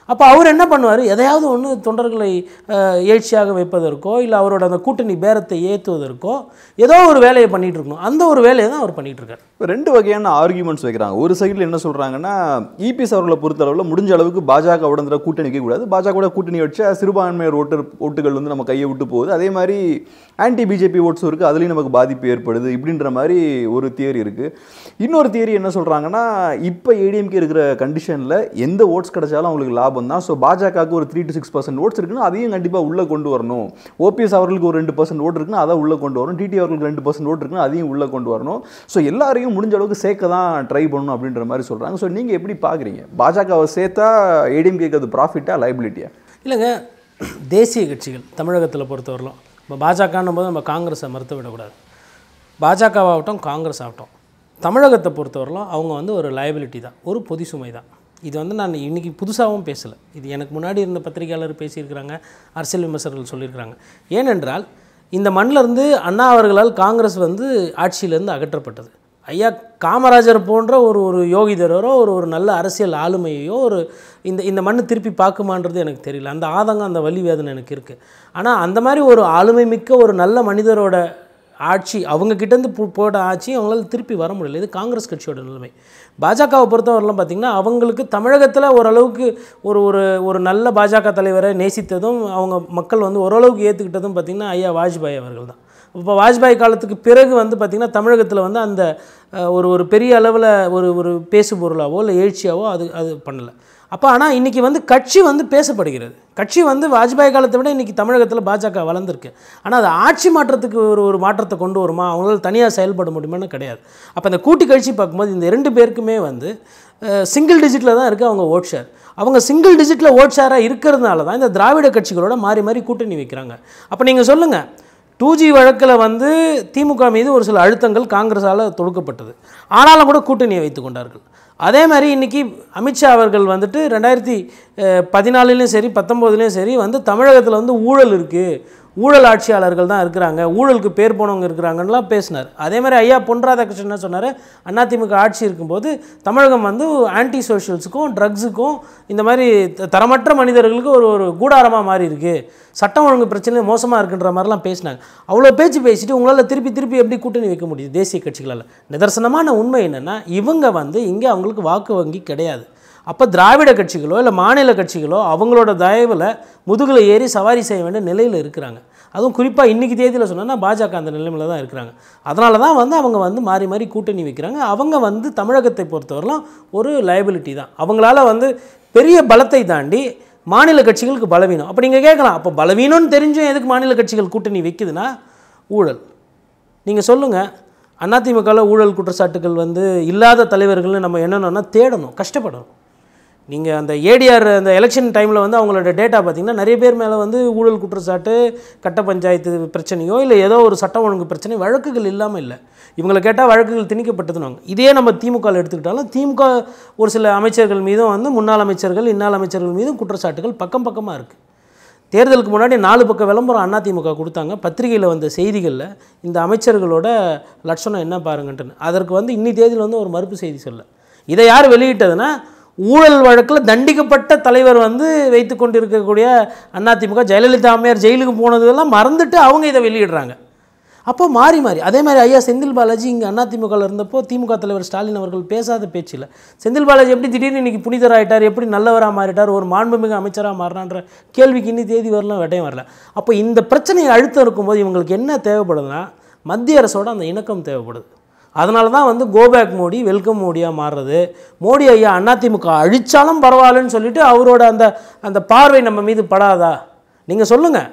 அப்போ அவர் என்ன பண்ணுவார் எதையாவது ஒன்று தொண்டர்களை அஹ், எழுச்சியாக வைப்பதற்கோ இல்லை அவரோட அந்த கூட்டணி பேரத்தை ஏற்றுவதற்கோ ஏதோ ஒரு வேலையை பண்ணிகிட்டு இருக்கணும் அந்த ஒரு வேலையை தான் அவர் பண்ணிகிட்டு இருக்கார் இப்போ ரெண்டு வகையான ஆர்கியூமெண்ட்ஸ் வைக்கிறாங்க ஒரு சைடில் என்ன சொல்கிறாங்கன்னா இபிஎஸ் அவர்களை பொறுத்தளவில் முடிஞ்ச அளவுக்கு பாஜகவோட இந்த கூட்டணி வைக்கக்கூடாது பாஜகவோட கூட்டணி வச்சா சிறுபான்மையர் ஓட்டு ஓட்டுகள் வந்து நம்ம கையை விட்டு போகுது அதே மாதிரி ஆன்டி பிஜேபி ஓட்ஸும் இருக்குது அதுலேயும் நமக்கு பாதிப்பு ஏற்படுது இப்படின்ற மாதிரி ஒரு தியரி இருக்குது இன்னொரு தியரி என்ன சொல்கிறாங்கன்னா இப்போ ஏடிஎம்கே இருக்கிற கண்டிஷனில் எந்த ஓட்ஸ் கிடைச்சாலும் அவங்களுக்கு லாபம் தான் ஸோ பாஜகவுக்கு ஒரு three to six percent votes இருக்குன்னா அதையும் கண்டிப்பாக உள்ளே கொண்டு வரணும் ஓபிஎஸ் அவர்களுக்கு ஒரு ரெண்டு பர்சன்ட் ஓட்டு இருக்குன்னா அதை உள்ளே கொண்டு வரணும் டிடி அவர்களுக்கு ரெண்டு பர்சன்ட் ஓட்டு இருக்குன்னா அதையும் உள்ளே கொண்டு வரணும் ஸோ எல்லாரையும் முடிஞ்ச அளவுக்கு சேர்க்க தான் ட்ரை பண்ணணும் அப்படின்ற மாதிரி சொல்கிறாங்க ஸோ நீங்கள் எப்படி பார்க்குறீங்க பாஜகவை சேர்த்தா ஏடிஎம்கேக்கு அது ப்ராஃபிட்டா லைபிலிட்டியா இல்லைங்க தேசிய கட்சிகள் தமிழகத்தில் பொறுத்தவரையிலும் இப்போ பாஜகன்னும் போது நம்ம காங்கிரஸை மறுத்து விடக்கூடாது பாஜகவாகட்டும் காங்கிரஸ் ஆகட்டும் தமிழகத்தை பொறுத்தவரையிலும் அவங்க வந்து ஒரு லயபிலிட்டி தான் ஒரு பொதி சுமை தான் இது வந்து நான் இன்றைக்கி புதுசாகவும் பேசலை இது எனக்கு முன்னாடி இருந்த பத்திரிகையாளர் பேசியிருக்கிறாங்க அரசியல் விமர்சகர்கள் சொல்லியிருக்கிறாங்க ஏனென்றால் இந்த மண்ணில் இருந்து அண்ணா அவர்களால் காங்கிரஸ் வந்து ஆட்சியிலேருந்து அகற்றப்பட்டது ஐயா காமராஜர் போன்ற ஒரு ஒரு யோகிதரோ ஒரு ஒரு நல்ல அரசியல் ஆளுமையோ ஒரு இந்த இந்த மண்ணு திருப்பி பார்க்குமான்றது எனக்கு தெரியல அந்த ஆதங்கம் அந்த வலி வேதனை எனக்கு இருக்குது ஆனால் அந்த மாதிரி ஒரு ஆளுமை மிக்க ஒரு நல்ல மனிதரோட ஆட்சி அவங்க கிட்டேருந்து பு- போட்ட ஆட்சி அவங்களால திருப்பி வர முடியல இது காங்கிரஸ் கட்சியோட நிலைமை பாஜகவை பொறுத்தவரைலாம் பார்த்திங்கன்னா அவங்களுக்கு தமிழகத்தில் ஓரளவுக்கு ஒரு ஒரு ஒரு நல்ல பாஜக தலைவரை நேசித்ததும் அவங்க மக்கள் வந்து ஓரளவுக்கு ஏற்றுக்கிட்டதும் பார்த்திங்கன்னா ஐயா வாஜ்பாய் அவர்கள் தான் இப்போ வாஜ்பாய் காலத்துக்கு பிறகு வந்து பார்த்திங்கன்னா தமிழகத்தில் வந்து அந்த அஹ், ஒரு ஒரு பெரிய அளவில் ஒரு ஒரு பேசு பொருளாவோ இல்லை எழுச்சியாவோ அது அது பண்ணலை அப்போ ஆனால் இன்றைக்கி வந்து கட்சி வந்து பேசப்படுகிறது கட்சி வந்து வாஜ்பாய் காலத்தை விட இன்றைக்கி தமிழகத்தில் பாஜக வளர்ந்துருக்கு ஆனால் அது ஆட்சி மாற்றத்துக்கு ஒரு ஒரு மாற்றத்தை கொண்டு வருமா அவங்களால தனியாக செயல்பட முடியுமான்னு கிடையாது அப்போ இந்த கூட்டு கட்சி பார்க்கும்போது இந்த ரெண்டு பேருக்குமே வந்து சிங்கிள் டிஜிட்டில் தான் இருக்குது அவங்க ஓட் ஷேர் அவங்க சிங்கிள் டிஜிட்டில் ஓட் ஷேராக இருக்கிறதுனால தான் இந்த திராவிட கட்சிகளோட மாறி மாறி கூட்டணி வைக்கிறாங்க அப்போ நீங்கள் சொல்லுங்கள் டூ ஜி வழக்கில் வந்து திமுக மீது ஒரு சில அழுத்தங்கள் காங்கிரஸால் தொடுக்கப்பட்டது ஆனாலும் கூட கூட்டணியை வைத்து கொண்டார்கள் அதே மாதிரி இன்றைக்கி அமித்ஷா அவர்கள் வந்துட்டு ரெண்டாயிரத்தி பதினாலுலேயும் சரி பத்தொம்போதுலேயும் சரி வந்து தமிழகத்தில் வந்து ஊழல் இருக்குது ஊழல் ஆட்சியாளர்கள் தான் இருக்கிறாங்க ஊழலுக்கு பேர் போனவங்க இருக்கிறாங்கன்னுலாம் பேசினார் அதே மாதிரி ஐயா பொன் ராதாகிருஷ்ணன் என்ன சொன்னார் அதிமுக ஆட்சி இருக்கும்போது தமிழகம் வந்து ஆன்டி சோஷியல்ஸுக்கும் ட்ரக்ஸுக்கும் இந்த மாதிரி த- தரமற்ற மனிதர்களுக்கு ஒரு ஒரு கூடாரமாக மாறி இருக்கு சட்டம் ஒழுங்கு பிரச்சனை மோசமாக இருக்குன்ற மாதிரிலாம் பேசினாங்க அவ்வளோ பேச்சு பேசிட்டு உங்களால் திருப்பி திருப்பி எப்படி கூட்டணி வைக்க முடியுது தேசிய கட்சிகளால் நிதர்சனமான உண்மை என்னென்னா இவங்க வந்து இங்கே அவங்களுக்கு வாக்கு வங்கி கிடையாது அப்போ திராவிட கட்சிகளோ இல்லை மாநில கட்சிகளோ அவங்களோட தயவில் முதுகில் ஏறி சவாரி செய்ய வேண்டிய நிலையில் இருக்கிறாங்க அதுவும் குறிப்பாக இன்றைக்கி தேதியில் சொன்னோன்னா பாஜக அந்த நிலைமையில் தான் இருக்கிறாங்க அதனால தான் வந்து அவங்க வந்து மாறி மாறி கூட்டணி வைக்கிறாங்க அவங்க வந்து தமிழகத்தை பொறுத்தவரைலாம் ஒரு லயபிலிட்டி தான் அவங்களால வந்து பெரிய பலத்தை தாண்டி மாநில கட்சிகளுக்கு பலவீனம் அப்போ நீங்கள் கேட்கலாம் அப்போ பலவீனம்னு தெரிஞ்சும் எதுக்கு மாநில கட்சிகள் கூட்டணி வைக்குதுன்னா ஊழல் நீங்கள் சொல்லுங்கள் அதிமுகவில் ஊழல் குற்றச்சாட்டுகள் வந்து இல்லாத தலைவர்கள்னு நம்ம என்னென்னா தேடணும் கஷ்டப்படணும் நீங்கள் அந்த ஏடிஆர் அந்த எலெக்ஷன் டைமில் வந்து அவங்களோட டேட்டா பார்த்தீங்கன்னா நிறைய பேர் மேலே வந்து ஊழல் குற்றச்சாட்டு கட்ட பஞ்சாயத்து பிரச்சனையோ இல்லை ஏதோ ஒரு சட்டம் ஒழுங்கு பிரச்சனை வழக்குகள் இல்லாமல் இல்லை இவங்களை கேட்டால் வழக்குகள் திணிக்கப்பட்டதுன்னு இதே நம்ம திமுகவில் எடுத்துக்கிட்டாலும் திமுக ஒரு சில அமைச்சர்கள் மீதும் வந்து முன்னாள் அமைச்சர்கள் இன்னாள் அமைச்சர்கள் மீதும் குற்றச்சாட்டுகள் பக்கம் பக்கமாக இருக்குது தேர்தலுக்கு முன்னாடி நாலு பக்கம் விளம்பரம் அதிமுக கொடுத்தாங்க பத்திரிகையில் வந்த செய்திகளில் இந்த அமைச்சர்களோட லட்சணம் என்ன பாருங்கன்ட்டுன்னு அதற்கு வந்து இன்னி தேதியில் வந்து ஒரு மறுப்பு செய்தி சொல்ல இதை யார் வெளியிட்டதுன்னா ஊழல் வழக்கில் தண்டிக்கப்பட்ட தலைவர் வந்து வைத்து கொண்டிருக்கக்கூடிய அதிமுக ஜெயலலிதா அம்மையார் ஜெயிலுக்கு போனதெல்லாம் மறந்துட்டு அவங்க இதை வெளியிடுறாங்க அப்போ மாறி மாறி அதே மாதிரி ஐயா செந்தில் பாலாஜி இங்கே அதிமுகவில் இருந்தப்போ திமுக தலைவர் ஸ்டாலின் அவர்கள் பேசாத பேச்சில் செந்தில் பாலாஜி எப்படி திடீர்னு இன்னைக்கு புனிதர் ஆயிட்டார் எப்படி நல்லவராக மாறிட்டார் ஒரு மாண்புமிகு அமைச்சராக மாறினான்ற கேள்விக்கு இன்னி தேதி வரலாம் வெட்டையும் வரல அப்போ இந்த பிரச்சனையை அழுத்தம் இருக்கும்போது இவங்களுக்கு என்ன தேவைப்படுதுன்னா மத்திய அரசோட அந்த இணக்கம் தேவைப்படுது அதனால தான் வந்து கோபேக் மோடி வெல்கம் மோடியாக மாறுறது மோடி ஐயா அதிமுக அழிச்சாலும் பரவாயில்லன்னு சொல்லிட்டு அவரோட அந்த அந்த பார்வை நம்ம மீது படாதா நீங்கள் சொல்லுங்கள்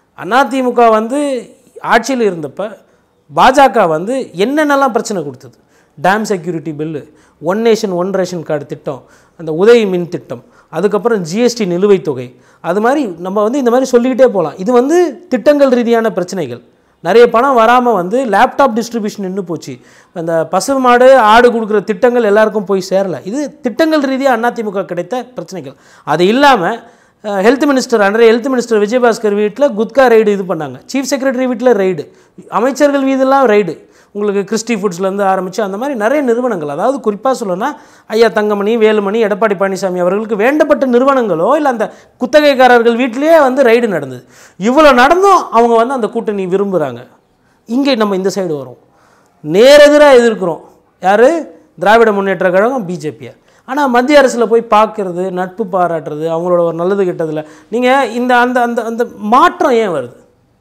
அதிமுக வந்து ஆட்சியில் இருந்தப்ப பாஜக வந்து என்னென்னலாம் பிரச்சனை கொடுத்தது dam security bill one nation one ration card திட்டம் அந்த உதவி மின் திட்டம் அதுக்கப்புறம் ஜிஎஸ்டி நிலுவைத் தொகை அது மாதிரி நம்ம வந்து இந்த மாதிரி சொல்லிக்கிட்டே போகலாம் இது வந்து திட்டங்கள் ரீதியான பிரச்சனைகள் நிறைய பணம் வராமல் வந்து லேப்டாப் டிஸ்ட்ரிபியூஷன் நின்று போச்சு அந்த பசு மாடு ஆடு கொடுக்குற திட்டங்கள் எல்லாருக்கும் போய் சேரல இது திட்டங்கள் ரீதியாக அதிமுக கிடைத்த பிரச்சனைகள் அது இல்லாமல் ஹெல்த் மினிஸ்டர் அன்றைய ஹெல்த் மினிஸ்டர் விஜயபாஸ்கர் வீட்டில் குட்கா ரைடு இது பண்ணாங்க சீஃப் செக்ரட்டரி வீட்டில் ரைடு அமைச்சர்கள் வீதெல்லாம் ரைடு உங்களுக்கு கிறிஸ்டி ஃபுட்ஸ்லேருந்து ஆரம்பித்து அந்த மாதிரி நிறைய நிறுவனங்கள் அதாவது குறிப்பாக சொல்லணும்னா ஐயா தங்கமணி வேலுமணி எடப்பாடி பழனிசாமி அவர்களுக்கு வேண்டப்பட்ட நிறுவனங்களோ இல்லை அந்த குத்தகைக்காரர்கள் வீட்டிலேயே வந்து ரைடு நடந்தது இவ்வளோ நடந்தும் அவங்க வந்து அந்த கூட்டணி விரும்புகிறாங்க இங்கே நம்ம இந்த சைடு வரோம் நேரெதிராக எதிர்க்கிறோம் யார் திராவிட முன்னேற்ற கழகம் பிஜேபியை ஆனால் மத்திய அரசில் போய் பார்க்கறது நட்பு பாராட்டுறது அவங்களோட ஒரு நல்லது கெட்டதில் நீங்கள் இந்த அந்த அந்த அந்த மாற்றம் ஏன் வருது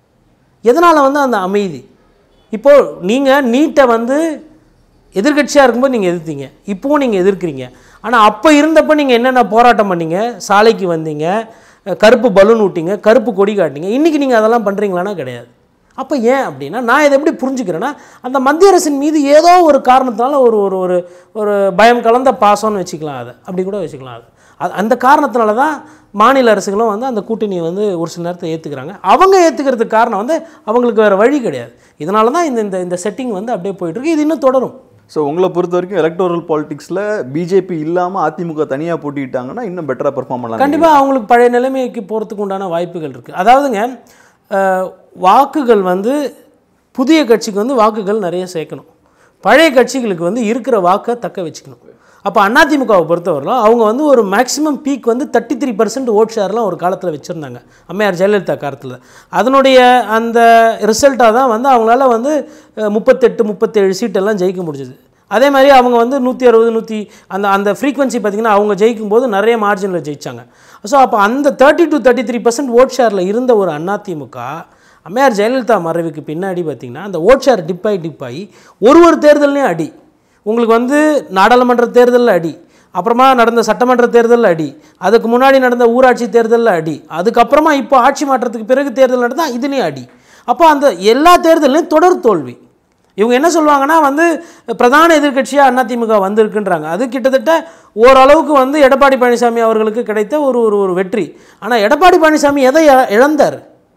எதனால் வந்து அந்த அமைதி இப்போது நீங்கள் நீட்டை வந்து எதிர்க்கட்சியாக இருக்கும்போது நீங்கள் எதிர்த்தீங்க இப்போவும் நீங்கள் எதிர்க்கிறீங்க ஆனால் அப்போ இருந்தப்போ நீங்கள் என்னென்ன போராட்டம் பண்ணீங்க சாலைக்கு வந்தீங்க அஹ் கருப்பு பலூன் விட்டீங்க கருப்பு கொடி காட்டினீங்க இன்றைக்கி நீங்கள் அதெல்லாம் பண்ணுறீங்களான்னா கிடையாது அப்போ ஏன் அப்படின்னா நான் இதை எப்படி புரிஞ்சுக்கிறேன்னா அந்த மத்திய அரசின் மீது ஏதோ ஒரு காரணத்தினால ஒரு ஒரு ஒரு ஒரு பயம் கலந்த பாசம்னு வச்சுக்கலாம் அதை அப்படி கூட வச்சுக்கலாம் அது அது அந்த காரணத்தினால தான் மாநில அரசுகளும் வந்து அந்த கூட்டணியை வந்து ஒரு சில நேரத்தை ஏற்றுக்கிறாங்க அவங்க ஏற்றுக்கிறதுக்கு காரணம் வந்து அவங்களுக்கு வேறு வழி கிடையாது இதனால தான் இந்த இந்த இந்த செட்டிங் வந்து அப்படியே போயிட்டுருக்கு இது இன்னும் தொடரும் ஸோ உங்களை பொறுத்த வரைக்கும் எலக்டோரல் பாலிடிக்ஸில் பிஜேபி இல்லாமல் அதிமுக தனியாக போட்டிட்டாங்கன்னா இன்னும் பெட்டராக பெர்ஃபார்ம் பண்ணலாம் கண்டிப்பாக அவங்களுக்கு பழைய நிலைமைக்கு போகிறதுக்கு உண்டான வாய்ப்புகள் இருக்குது அதாவதுங்க அஹ், வாக்குகள் வந்து புதிய கட்சிக்கு வந்து வாக்குகள் நிறைய சேர்க்கணும் பழைய கட்சிகளுக்கு வந்து இருக்கிற வாக்கை தக்க வச்சுக்கணும் அப்போ அதிமுகவை பொறுத்தவரையிலும் அவங்க வந்து ஒரு மேக்ஸிமம் பீக் வந்து தேர்ட்டி த்ரீ பர்சன்ட் ஓட் ஷேர்லாம் ஒரு காலத்தில் வச்சுருந்தாங்க அம்மையார் ஜெயலலிதா காலத்தில் அதனுடைய அந்த ரிசல்ட்டாக தான் வந்து அவங்களால வந்து அஹ், முப்பத்தெட்டு முப்பத்தேழு சீட்டெல்லாம் ஜெயிக்க முடிஞ்சுது அதே மாதிரி அவங்க வந்து நூற்றி அறுபது நூற்றி அந்த அந்த ஃப்ரீக்வன்சி பார்த்திங்கன்னா அவங்க ஜெயிக்கும் போது நிறைய மார்ஜினில் ஜெயிச்சாங்க ஸோ அப்போ அந்த thirty to thirty three percent vote ஷேரில் இருந்த ஒரு அதிமுக அம்மையார் ஜெயலலிதா மறைவுக்கு பின்னாடி பார்த்திங்கன்னா அந்த ஓட் ஷேர் டிப்பாகி டிப்பாகி ஒரு ஒரு தேர்தல்லையும் அடி உங்களுக்கு வந்து நாடாளுமன்ற தேர்தலில் அடி அப்புறமா நடந்த சட்டமன்ற தேர்தலில் அடி அதுக்கு முன்னாடி நடந்த ஊராட்சி தேர்தலில் அடி அதுக்கப்புறமா இப்போ ஆட்சி மாற்றத்துக்கு பிறகு தேர்தல் நடந்தால் இதுலேயும் அடி அப்போ அந்த எல்லா தேர்தலையும் தொடர் தோல்வி இவங்க என்ன சொல்லுவாங்கன்னா வந்து பிரதான எதிர்க்கட்சியாக அதிமுக வந்திருக்குன்றாங்க அது கிட்டத்தட்ட ஓரளவுக்கு வந்து எடப்பாடி பழனிசாமி அவர்களுக்கு கிடைத்த ஒரு ஒரு ஒரு வெற்றி ஆனால் எடப்பாடி பழனிசாமி எதை இழ- இழந்தார்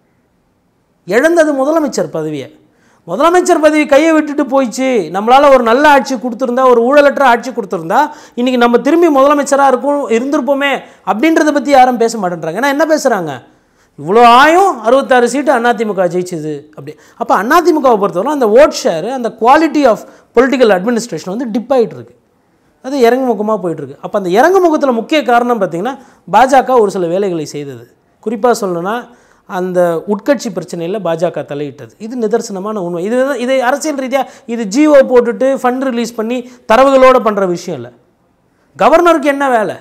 இழந்தது முதலமைச்சர் பதவியை முதலமைச்சர் பதவி கையை விட்டுட்டு போயிடுச்சு நம்மளால் ஒரு நல்ல ஆட்சி கொடுத்துருந்தா ஒரு ஊழலற்ற ஆட்சி கொடுத்துருந்தா இன்றைக்கி நம்ம திரும்பி முதலமைச்சராக இருக்கும் இருந்திருப்போமே அப்படின்றத பற்றி யாரும் பேச மாட்டேன்றாங்க ஏன்னா என்ன பேசுகிறாங்க இவ்வளோ ஆயும் அறுபத்தாறு சீட்டு அதிமுக ஜெயிச்சுது அப்படி அப்போ அதிமுகவை பொறுத்தவரை அந்த ஓட் ஷேர் அந்த குவாலிட்டி ஆஃப் பொலிட்டிக்கல் அட்மினிஸ்ட்ரேஷன் வந்து டிப் ஆயிட்டு இருக்கு அது இறங்கு முகமாக போயிட்டுருக்கு அப்போ அந்த இறங்கு முகத்தில் முக்கிய காரணம் பார்த்திங்கன்னா பாஜக ஒரு சில வேலைகளை செய்தது குறிப்பாக சொல்லணும்னா அந்த உட்கட்சி பிரச்சனையில் பாஜக தலையிட்டது இது நிதர்சனமான உண்மை இது இதை அரசியல் ரீதியாக இது ஜிஓ போட்டுட்டு ஃபண்ட் ரிலீஸ் பண்ணி தரவுகளோடு பண்ணுற விஷயம் இல்லை கவர்னருக்கு என்ன வேலை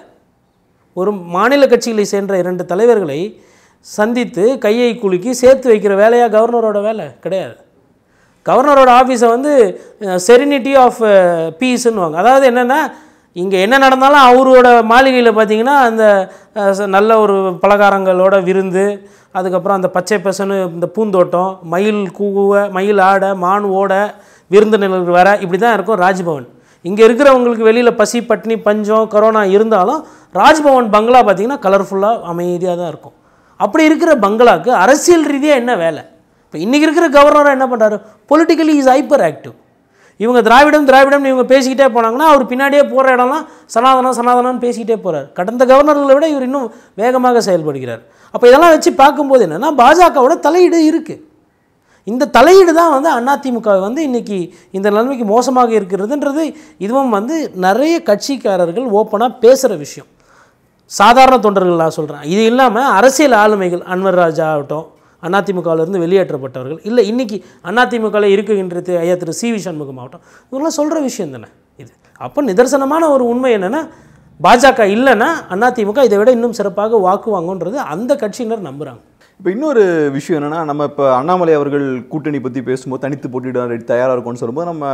ஒரு மாநில கட்சிகளை சேர்ந்த இரண்டு தலைவர்களை சந்தித்து கையை குலுக்கி சேர்த்து வைக்கிற வேலையா கவர்னரோட வேலை கிடையாது கவர்னரோட ஆஃபீஸை வந்து செரினிட்டி ஆஃப் பீஸ்ன்னுவாங்க அதாவது என்னென்னா இங்கே என்ன நடந்தாலும் அவரோட மாளிகையில் பார்த்தீங்கன்னா அந்த அஹ், ச- நல்ல ஒரு பலகாரங்களோட விருந்து அதுக்கப்புறம் அந்த பச்சை பசன்னு இந்த பூந்தோட்டம் மயில் கூவ மயில் ஆட மான் ஓட விருந்தினர்கள் வர இப்படி தான் இருக்கும் ராஜ்பவன் இங்கே இருக்கிறவங்களுக்கு வெளியில் பசி பட்னி பஞ்சம் கொரோனா இருந்தாலும் ராஜ்பவன் பங்களா பார்த்தீங்கன்னா கலர்ஃபுல்லாக அமைதியாக தான் இருக்கும் அப்படி இருக்கிற பங்களாக்கு அரசியல் ரீதியாக என்ன வேலை இப்போ இன்றைக்கி இருக்கிற கவர்னராக என்ன பண்ணுறாரு பொலிட்டிக்கலி இஸ் ஹைப்பர் ஆக்டிவ் இவங்க திராவிடம் திராவிடம்னு இவங்க பேசிக்கிட்டே போனாங்கன்னா அவர் பின்னாடியே போகிற இடம்லாம் சனாதனம் சனாதனம்னு பேசிக்கிட்டே போகிறார் கடந்த கவர்னர்களை விட இவர் இன்னும் வேகமாக செயல்படுகிறார் அப்போ இதெல்லாம் வச்சு பார்க்கும்போது என்னென்னா பாஜகவோட தலையீடு இருக்குது இந்த தலையீடு தான் வந்து அதிமுக வந்து இன்னைக்கு இந்த நிலைமைக்கு மோசமாக இருக்கிறதுன்றது இதுவும் வந்து நிறைய கட்சிக்காரர்கள் ஓப்பனாக பேசுகிற விஷயம் சாதாரண தொண்டர்கள் நான் சொல்கிறேன் இது இல்லாமல் அரசியல் ஆளுமைகள் அன்வர் ராஜா ஆகட்டும் அதிமுகவிலிருந்து வெளியேற்றப்பட்டவர்கள் இல்லை இன்னைக்கு அதிமுகவில் இருக்குகின்றது ஐயா திரு சி வி சண்முகம் ஆகட்டும் இவங்களாம் சொல்கிற விஷயம் தானே இது அப்போ நிதர்சனமான ஒரு உண்மை என்னென்னா பாஜக இல்லைன்னா அதிமுக இதை விட இன்னும் சிறப்பாக வாக்கு வாங்குன்றது அந்த கட்சியினர் நம்புகிறாங்க இப்போ இன்னொரு விஷயம் என்னன்னா நம்ம இப்போ அண்ணாமலை அவர்கள் கூட்டணி பற்றி பேசும்போது தனித்து போட்டியிட தயாராக இருக்கும்னு சொல்லும்போது நம்ம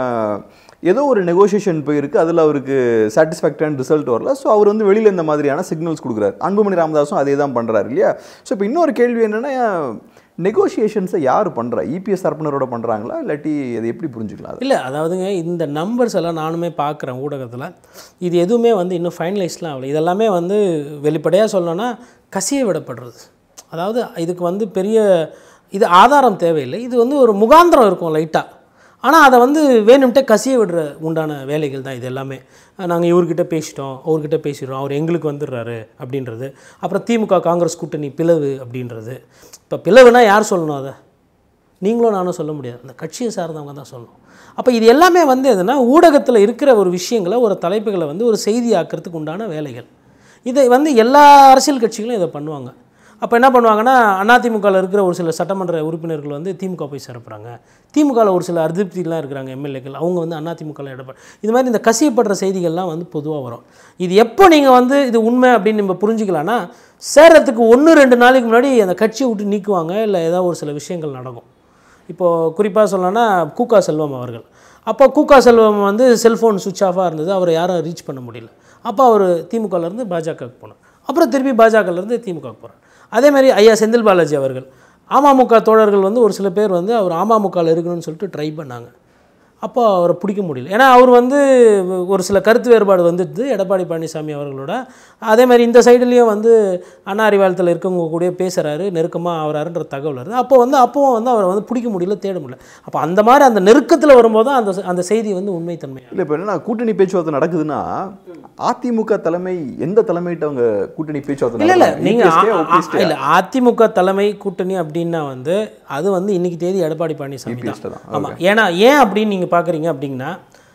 ஏதோ ஒரு நெகோசியேஷன் போயிருக்கு அதில் அவருக்கு சாட்டிஸ்ஃபேக்டான ரிசல்ட் வரல ஸோ அவர் வந்து வெளியில் இந்த மாதிரியான சிக்னல்ஸ் கொடுக்குறாரு அன்புமணி ராமதாஸும் அதே தான் பண்ணுறாரு இல்லையா ஸோ இப்போ இன்னொரு கேள்வி என்னென்னா நெகோசியேஷன்ஸை யார் பண்ணுறா இபிஎஸ் தரப்பினரோட பண்ணுறாங்களா இல்லாட்டி அதை எப்படி புரிஞ்சுக்கலாம் அது இல்லை அதாவதுங்க இந்த நம்பர்ஸ் எல்லாம் நானுமே பார்க்குறேன் ஊடகத்தில் இது எதுவுமே வந்து இன்னும் ஃபைனலைஸ்லாம் ஆகல இதெல்லாமே வந்து வெளிப்படையாக சொல்லணும்னா கசிய விடப்படுறது அதாவது இதுக்கு வந்து பெரிய இது ஆதாரம் தேவையில்லை இது வந்து ஒரு முகாந்திரம் இருக்கும் லைட்டாக ஆனால் அதை வந்து வேணும்ட்டே கசிய விடுற உண்டான வேலைகள் தான் இது எல்லாமே நாங்கள் இவர்கிட்ட பேசிட்டோம் அவர்கிட்ட பேசிடுறோம் அவர் எங்களுக்கு வந்துடுறாரு அப்படின்றது அப்புறம் திமுக காங்கிரஸ் கூட்டணி பிளவு அப்படின்றது இப்போ பிளவுனா யார் சொல்லணும் அதை நீங்களும் நானும் சொல்ல முடியாது அந்த கட்சியை சார்ந்தவங்க தான் சொல்லணும் அப்போ இது எல்லாமே வந்து எதுனா ஊடகத்தில் இருக்கிற ஒரு விஷயங்களை ஒரு தலைப்புகளை வந்து ஒரு செய்தி ஆக்கிறதுக்கு உண்டான வேலைகள் இதை வந்து எல்லா அரசியல் கட்சிகளும் இதை பண்ணுவாங்க அப்போ என்ன பண்ணுவாங்கன்னா அதிமுகவில் இருக்கிற ஒரு சில சட்டமன்ற உறுப்பினர்கள் வந்து திமுக போய் சேரப்படுறாங்க திமுகவில் ஒரு சில அதிருப்திலாம் இருக்கிறாங்க எம்எல்ஏக்கள் அவங்க வந்து அதிமுகவில் இடப்பட இது மாதிரி இந்த கசியப்படுற செய்திகள்லாம் வந்து பொதுவாக வரும் இது எப்போ நீங்கள் வந்து இது உண்மை அப்படின்னு நம்ம புரிஞ்சுக்கலாம்னா சேரத்துக்கு ஒன்று ரெண்டு நாளைக்கு முன்னாடி அந்த கட்சியை விட்டு நீக்குவாங்க இல்லை ஏதாவது ஒரு சில விஷயங்கள் நடக்கும் இப்போது குறிப்பாக சொல்லணும்னா கூக்கா செல்வம் அவர்கள் அப்போ கூக்கா செல்வம் வந்து செல்ஃபோன் சுவிட்ச் ஆஃபாக இருந்தது அவரை யாரும் ரீச் பண்ண முடியல அப்போ அவர் திமுகலேருந்து பாஜகவுக்கு போனார் அப்புறம் திருப்பி பாஜகலேருந்து திமுகவுக்கு போகிறார் அதே மாதிரி ஐயா செந்தில் பாலாஜி அவர்கள் அமமுக தோழர்கள் வந்து ஒரு சில பேர் வந்து அவர் அமமுகவில் இருக்கணும்னு சொல்லிட்டு ட்ரை பண்ணாங்க அப்போ அவரை பிடிக்க முடியல ஏன்னா அவர் வந்து ஒரு சில கருத்து வேறுபாடு வந்துடுது எடப்பாடி பழனிசாமி அவர்களோட அதே மாதிரி இந்த சைடுலேயும் வந்து அண்ணா அறிவாலயத்தில் இருக்கவங்க கூட பேசுகிறாரு நெருக்கமாக ஆகிறாருன்ற தகவல் வருது அப்போ வந்து அப்போவும் வந்து அவரை வந்து பிடிக்க முடியல தேட முடியல அப்போ அந்த மாதிரி அந்த நெருக்கத்தில் வரும்போது தான் அந்த அந்த செய்தி வந்து உண்மைத்தன்மை இல்லை இப்போ என்னன்னா கூட்டணி பேச்சுவார்த்தை நடக்குதுன்னா அதிமுக தலைமை எந்த தலைமையிட்ட அவங்க கூட்டணி பேச்சுவார்த்தை இல்லை இல்லை நடத்துறாங்க? நீங்கள் EPS-டயா, OPS-டயா? இல்லை அதிமுக தலைமை கூட்டணி அப்படின்னா வந்து அது வந்து இன்னைக்கு தேதி எடப்பாடி பழனிசாமி EPS தான் தான். ஆமாம் ஏன்னா ஏன் அப்படின்னு நீங்கள் பார்க்குறீங்க அப்படின்னா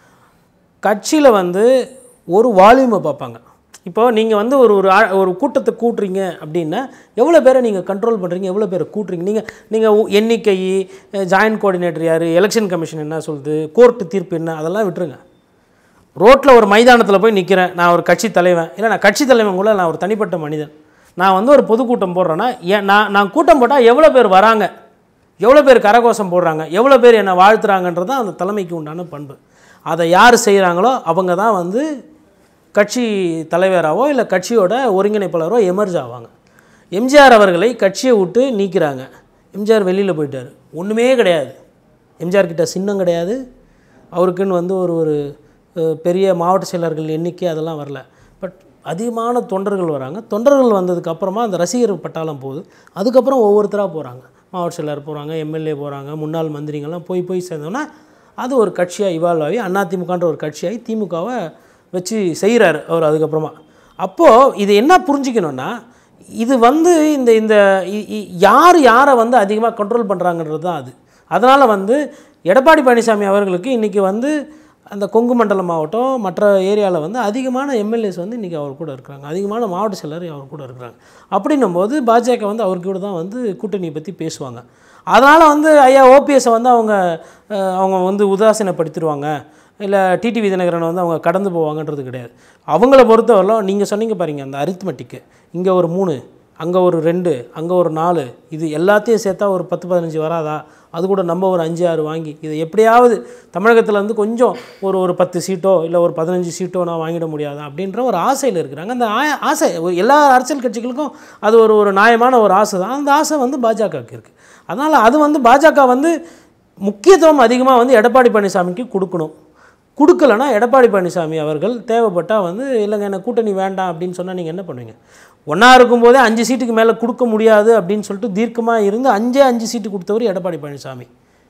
கட்சியில் வந்து ஒரு வால்யூமை பார்ப்பாங்க இப்போ நீங்கள் வந்து ஒரு ஒரு ஆ- ஒரு கூட்டத்தை கூட்டுறீங்க அப்படின்னா எவ்வளோ பேரை நீங்கள் கண்ட்ரோல் பண்ணுறீங்க எவ்வளோ பேரை கூட்டுறீங்க நீங்கள் நீங்கள் எண்ணிக்கை ஜாயின்ட் கோஆர்டினேட்டர் யார் எலெக்ஷன் கமிஷன் என்ன சொல்லுது கோர்ட்டு தீர்ப்பு என்ன அதெல்லாம் விட்டுருங்க ரோட்டில் ஒரு மைதானத்தில் போய் நிற்கிறேன் நான் ஒரு கட்சி தலைவன் இல்லை நான் கட்சி தலைவன் கூட நான் ஒரு தனிப்பட்ட மனிதன் நான் வந்து ஒரு பொதுக்கூட்டம் போடுறேன்னா ஏன் நான் நான் கூட்டம் போட்டால் எவ்வளோ பேர் வராங்க எவ்வளோ பேர் கரகோஷம் போடுறாங்க எவ்வளோ பேர் என்னை வாழ்த்துறாங்கன்றது தான் அந்த தலைமைக்கு உண்டான பண்பு அதை யார் செய்கிறாங்களோ அவங்க தான் வந்து கட்சி தலைவராகவோ இல்லை கட்சியோட ஒருங்கிணைப்பாளரோ எமர்ஜ் ஆவாங்க எம்ஜிஆர் அவர்களை கட்சியை விட்டு நீக்கிறாங்க எம்ஜிஆர் வெளியில் போயிட்டார் ஒன்றுமே கிடையாது எம்ஜிஆர் கிட்ட சின்னம் கிடையாது அவருக்குன்னு வந்து ஒரு ஒரு அஹ், பெரிய மாவட்ட செயலர்கள் எண்ணிக்கை அதெல்லாம் வரல பட் அதிகமான தொண்டர்கள் வராங்க தொண்டர்கள் வந்ததுக்கு அப்புறமா அந்த ரசிகர் பட்டாளம் போகுது அதுக்கப்புறம் ஒவ்வொருத்தராக போகிறாங்க மாவட்ட செயலர் போகிறாங்க எம்எல்ஏ போகிறாங்க முன்னாள் மந்திரிங்கள்லாம் போய் போய் சேர்ந்தோன்னா அது ஒரு கட்சியாக இவால்வ் ஆகி அதிமுகன்ற ஒரு கட்சியாகி திமுகவை வச்சு செய்கிறாரு அவர் அதுக்கப்புறமா அப்போது இது என்ன புரிஞ்சுக்கணுன்னா இது வந்து இந்த இந்த இ- இ- யார் யாரை வந்து அதிகமாக கண்ட்ரோல் பண்ணுறாங்கன்றது தான் அது அதனால் வந்து எடப்பாடி பழனிசாமி அவர்களுக்கு இன்றைக்கி வந்து அந்த கொங்கு மண்டலம் மாவட்டம் மற்ற ஏரியாவில் வந்து அதிகமான எம்எல்ஏஸ் வந்து இன்றைக்கி அவர் கூட இருக்கிறாங்க அதிகமான மாவட்ட செயலர் அவர் கூட இருக்கிறாங்க அப்படின்னும் போது பாஜக வந்து அவர் கூட தான் வந்து கூட்டணியை பற்றி பேசுவாங்க அதனால் வந்து ஐயா ஓபிஎஸ்ஸை வந்து அவங்க அஹ், அவங்க வந்து உதாசீனப்படுத்திடுவாங்க இல்லை டிடிவி தினகரன் வந்து அவங்க கடந்து போவாங்கன்றது கிடையாது அவங்கள பொறுத்தவரையிலும் நீங்கள் சொன்னீங்க பாருங்க அந்த அரித்மெட்டிக்கு இங்கே ஒரு மூணு அங்கே ஒரு ரெண்டு அங்கே ஒரு நாலு இது எல்லாத்தையும் சேர்த்தா ஒரு பத்து பதினஞ்சு வராதா அது கூட நம்ம ஒரு அஞ்சு ஆறு வாங்கி இதை எப்படியாவது தமிழகத்தில் வந்து கொஞ்சம் ஒரு ஒரு பத்து சீட்டோ இல்லை ஒரு பதினஞ்சு சீட்டோ நான் வாங்கிட முடியாதா அப்படின்ற ஒரு ஆசையில் இருக்கிறாங்க அந்த ஆய- ஆசை ஒரு எல்லா அரசியல் கட்சிகளுக்கும் அது ஒரு ஒரு நியாயமான ஒரு ஆசை தான் அந்த ஆசை வந்து பாஜகவுக்கு இருக்குது அதனால் அது வந்து பாஜக வந்து முக்கியத்துவம் அதிகமாக வந்து எடப்பாடி பழனிசாமிக்கு கொடுக்கணும் கொடுக்கலனா எடப்பாடி பழனிசாமி அவர்கள் தேவைப்பட்டால் வந்து இல்லைங்க எனக்கு கூட்டணி வேண்டாம் அப்படின்னு சொன்னால் நீங்கள் என்ன பண்ணுவீங்க ஒன்றா இருக்கும்போதே அஞ்சு சீட்டுக்கு மேலே கொடுக்க முடியாது அப்படின்னு சொல்லிட்டு தீர்க்கமாக இருந்து அஞ்சே அஞ்சு சீட்டு கொடுத்தவர் எடப்பாடி பழனிசாமி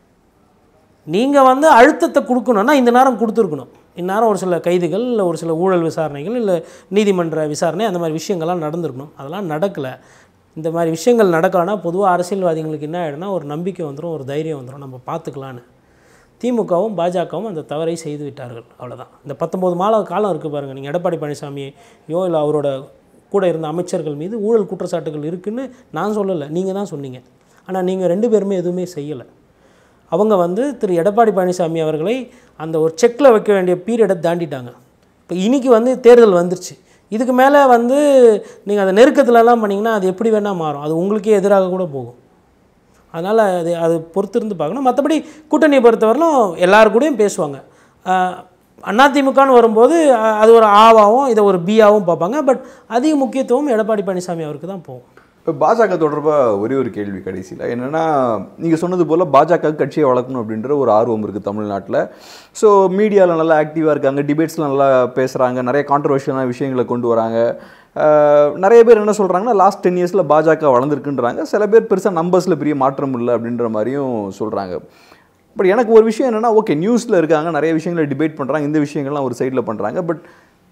நீங்கள் வந்து அழுத்தத்தை கொடுக்கணும்னா இந்த நேரம் கொடுத்துருக்கணும் இந்நேரம் ஒரு சில கைதுகள் இல்லை ஒரு சில ஊழல் விசாரணைகள் இல்லை நீதிமன்ற விசாரணை அந்த மாதிரி விஷயங்கள்லாம் நடந்திருக்கணும் அதெல்லாம் நடக்கலை இந்த மாதிரி விஷயங்கள் நடக்கலைன்னா பொதுவாக அரசியல்வாதிகளுக்கு என்ன ஆகிடும்னா ஒரு நம்பிக்கை வந்துடும் ஒரு தைரியம் வந்துடும் நம்ம பார்த்துக்கலான்னு திமுகவும் பாஜகவும் அந்த தவறை செய்து விட்டார்கள் அவ்வளவுதான் இந்த பத்தொம்போது மாத காலம் இருக்குது பாருங்கள் நீங்கள் எடப்பாடி பழனிசாமியோ இல்லை அவரோட கூட இருந்த அமைச்சர்கள் மீது ஊழல் குற்றச்சாட்டுகள் இருக்குன்னு நான் சொல்லலை நீங்கள் தான் சொன்னீங்க ஆனால் நீங்கள் ரெண்டு பேருமே எதுவுமே செய்யலை அவங்க வந்து திரு எடப்பாடி பழனிசாமி அவர்களை அந்த ஒரு செக்கில் வைக்க வேண்டிய பீரியடை தாண்டிட்டாங்க இப்போ இன்னைக்கு வந்து தேர்தல் வந்துருச்சு இதுக்கு மேலே வந்து நீங்கள் அந்த நெருக்கத்துலலாம் பண்ணிங்கன்னா அது எப்படி வேணால் மாறும் அது உங்களுக்கே எதிராக கூட போகும் அதனால் அது அது பொறுத்திருந்து பார்க்கணும் மற்றபடி கூட்டணியை பொறுத்தவரையிலும் எல்லார் கூடயும் பேசுவாங்க ஆஹ் அதிமுகன்னு வரும்போது அஹ், அது ஒரு ஆவாவும் இதை ஒரு பியாவும் பார்ப்பாங்க பட் அதிக முக்கியத்துவம் எடப்பாடி பழனிசாமி அவருக்கு தான் போகும் இப்போ பாஜக தொடர்பாக ஒரே ஒரு கேள்வி கடைசியில் என்னென்னா நீங்கள் சொன்னது போல் பாஜக கட்சியை வளர்க்கணும் அப்படின்ற ஒரு ஆர்வம் இருக்குது தமிழ்நாட்டில் ஸோ மீடியாவில் நல்லா ஆக்டிவாக இருக்காங்க டிபேட்ஸில் நல்லா பேசுகிறாங்க நிறைய கான்ட்ரவர்ஷியலான விஷயங்களை கொண்டு வராங்க அஹ், நிறைய பேர் என்ன சொல்கிறாங்கன்னா லாஸ்ட் டென் இயர்ஸில் பாஜக வளர்ந்துருக்குன்றாங்க சில பேர் பெருசாக நம்பர்ஸில் பெரிய மாற்றம் இல்லை அப்படின்ற மாதிரியும் சொல்கிறாங்க பட் எனக்கு ஒரு விஷயம் என்னென்னா ஓகே நியூஸில் இருக்காங்க நிறைய விஷயங்களை டிபேட் பண்ணுறாங்க இந்த விஷயங்கள்லாம் ஒரு சைடில் பண்ணுறாங்க பட்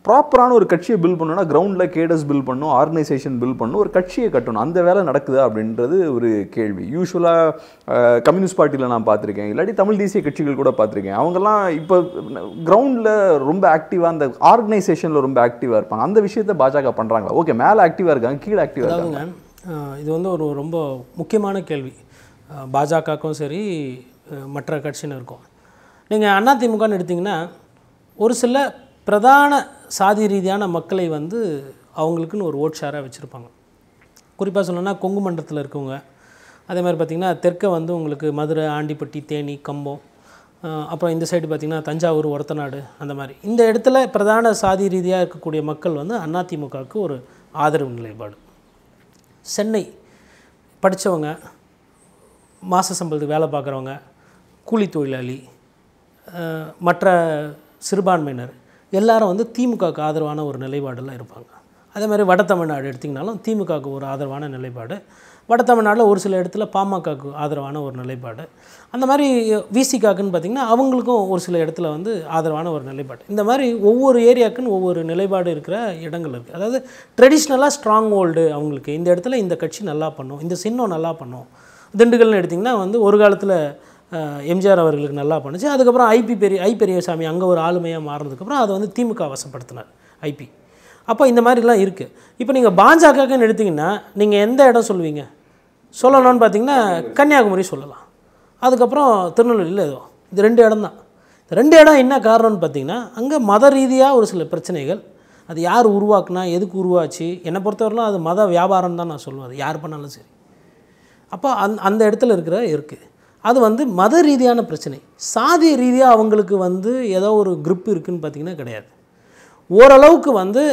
ப்ராப்பரான ஒரு கட்சியை பில்ட் பண்ணணும்னா கிரவுண்டில் கேடஸ் பில்ட் பண்ணணும் ஆர்கனைசேஷன் பில்ட் பண்ணணும் ஒரு கட்சியை கட்டணும் அந்த வேலை நடக்குதா அப்படின்றது ஒரு கேள்வி யூஸ்வலாக கம்யூனிஸ்ட் பார்ட்டியில் நான் பார்த்துருக்கேன் இல்லாட்டி தமிழ் தேசிய கட்சிகள் கூட பார்த்துருக்கேன் அவங்கெல்லாம் இப்போ கிரவுண்டில் ரொம்ப ஆக்டிவாக அந்த ஆர்கனைசேஷனில் ரொம்ப ஆக்டிவாக இருப்பாங்க அந்த விஷயத்தை பாஜக பண்ணுறாங்களா ஓகே மேலே ஆக்டிவாக இருக்காங்க கீழே ஆக்டிவாக இருக்காங்க அதாவதுங்க அஹ், இது வந்து ஒரு ரொம்ப முக்கியமான கேள்வி அஹ், பாஜகவுக்கும் சரி அஹ், மற்ற கட்சியினருக்கும் நீங்கள் அதிமுகன்னு எடுத்திங்கன்னா ஒரு சில பிரதான சாதி ரீதியான மக்களை வந்து அவங்களுக்குன்னு ஒரு ஓட் ஷேராக வச்சுருப்பாங்க குறிப்பாக சொல்லணும்னா கொங்கு மண்டலத்தில் இருக்கவங்க அதே மாதிரி பார்த்திங்கன்னா தெற்க வந்து உங்களுக்கு மதுரை ஆண்டிப்பட்டி தேனி கம்பம் அஹ், அப்புறம் இந்த சைடு பார்த்திங்கன்னா தஞ்சாவூர் ஒரத்தநாடு அந்த மாதிரி இந்த இடத்துல பிரதான சாதி ரீதியாக இருக்கக்கூடிய மக்கள் வந்து அதிமுகவுக்கு ஒரு ஆதரவு நிலைப்பாடு சென்னை படித்தவங்க மாத சம்பளத்துக்கு வேலை பார்க்குறவங்க கூலி தொழிலாளி அஹ், மற்ற சிறுபான்மையினர் எல்லாரும் வந்து திமுகவுக்கு ஆதரவான ஒரு நிலைப்பாடில் இருப்பாங்க அதே மாதிரி வட தமிழ்நாடு எடுத்திங்கனாலும் திமுகவுக்கு ஒரு ஆதரவான நிலைப்பாடு வட தமிழ்நாட்டில் ஒரு சில இடத்துல பாமகவுக்கு ஆதரவான ஒரு நிலைப்பாடு அந்த மாதிரி விசிகாக்குன்னு பார்த்திங்கன்னா அவங்களுக்கும் ஒரு சில இடத்துல வந்து ஆதரவான ஒரு நிலைப்பாடு இந்த மாதிரி ஒவ்வொரு ஏரியாவுக்குன்னு ஒவ்வொரு நிலைப்பாடு இருக்கிற இடங்கள் இருக்குது அதாவது ட்ரெடிஷ்னலாக ஸ்ட்ராங் ஹோல்டு அவங்களுக்கு இந்த இடத்துல இந்த கட்சி நல்லா பண்ணும் இந்த சின்னம் நல்லா பண்ணும் திண்டுக்கல்னு எடுத்திங்கன்னா வந்து ஒரு காலத்தில் எம்ஜிஆர் அவர்களுக்கு நல்லா பண்ணுச்சு அதுக்கப்புறம் ஐபி பெரிய ஐ பெரியசாமி அங்கே ஒரு ஆளுமையாக மாறினதுக்கப்புறம் அதை வந்து திமுக வசப்படுத்தினார் ஐபி அப்போ இந்த மாதிரிலாம் இருக்குது இப்போ நீங்கள் பாஜகன்னு எடுத்திங்கன்னா நீங்கள் எந்த இடம் சொல்லுவீங்க சொல்லணும்னு பார்த்தீங்கன்னா கன்னியாகுமரி சொல்லலாம் அதுக்கப்புறம் திருநெல்வேலியில் ஏதோ இது ரெண்டு இடம் தான் இந்த ரெண்டு இடம் என்ன காரணம்னு பார்த்தீங்கன்னா அங்கே மத ரீதியாக ஒரு சில பிரச்சனைகள் அது யார் உருவாக்குனா எதுக்கு உருவாச்சு என்னை பொறுத்தவரையிலும் அது மத வியாபாரம் தான் நான் சொல்லுவேன் அது யார் பண்ணாலும் சரி அப்போ அந் அந்த இடத்துல இருக்கிற இருக்குது அது வந்து மத ரீதியான பிரச்சனை சாதி ரீதியாக அவங்களுக்கு வந்து ஏதோ ஒரு grip இருக்குன்னு பார்த்தீங்கன்னா கிடையாது ஓரளவுக்கு வந்து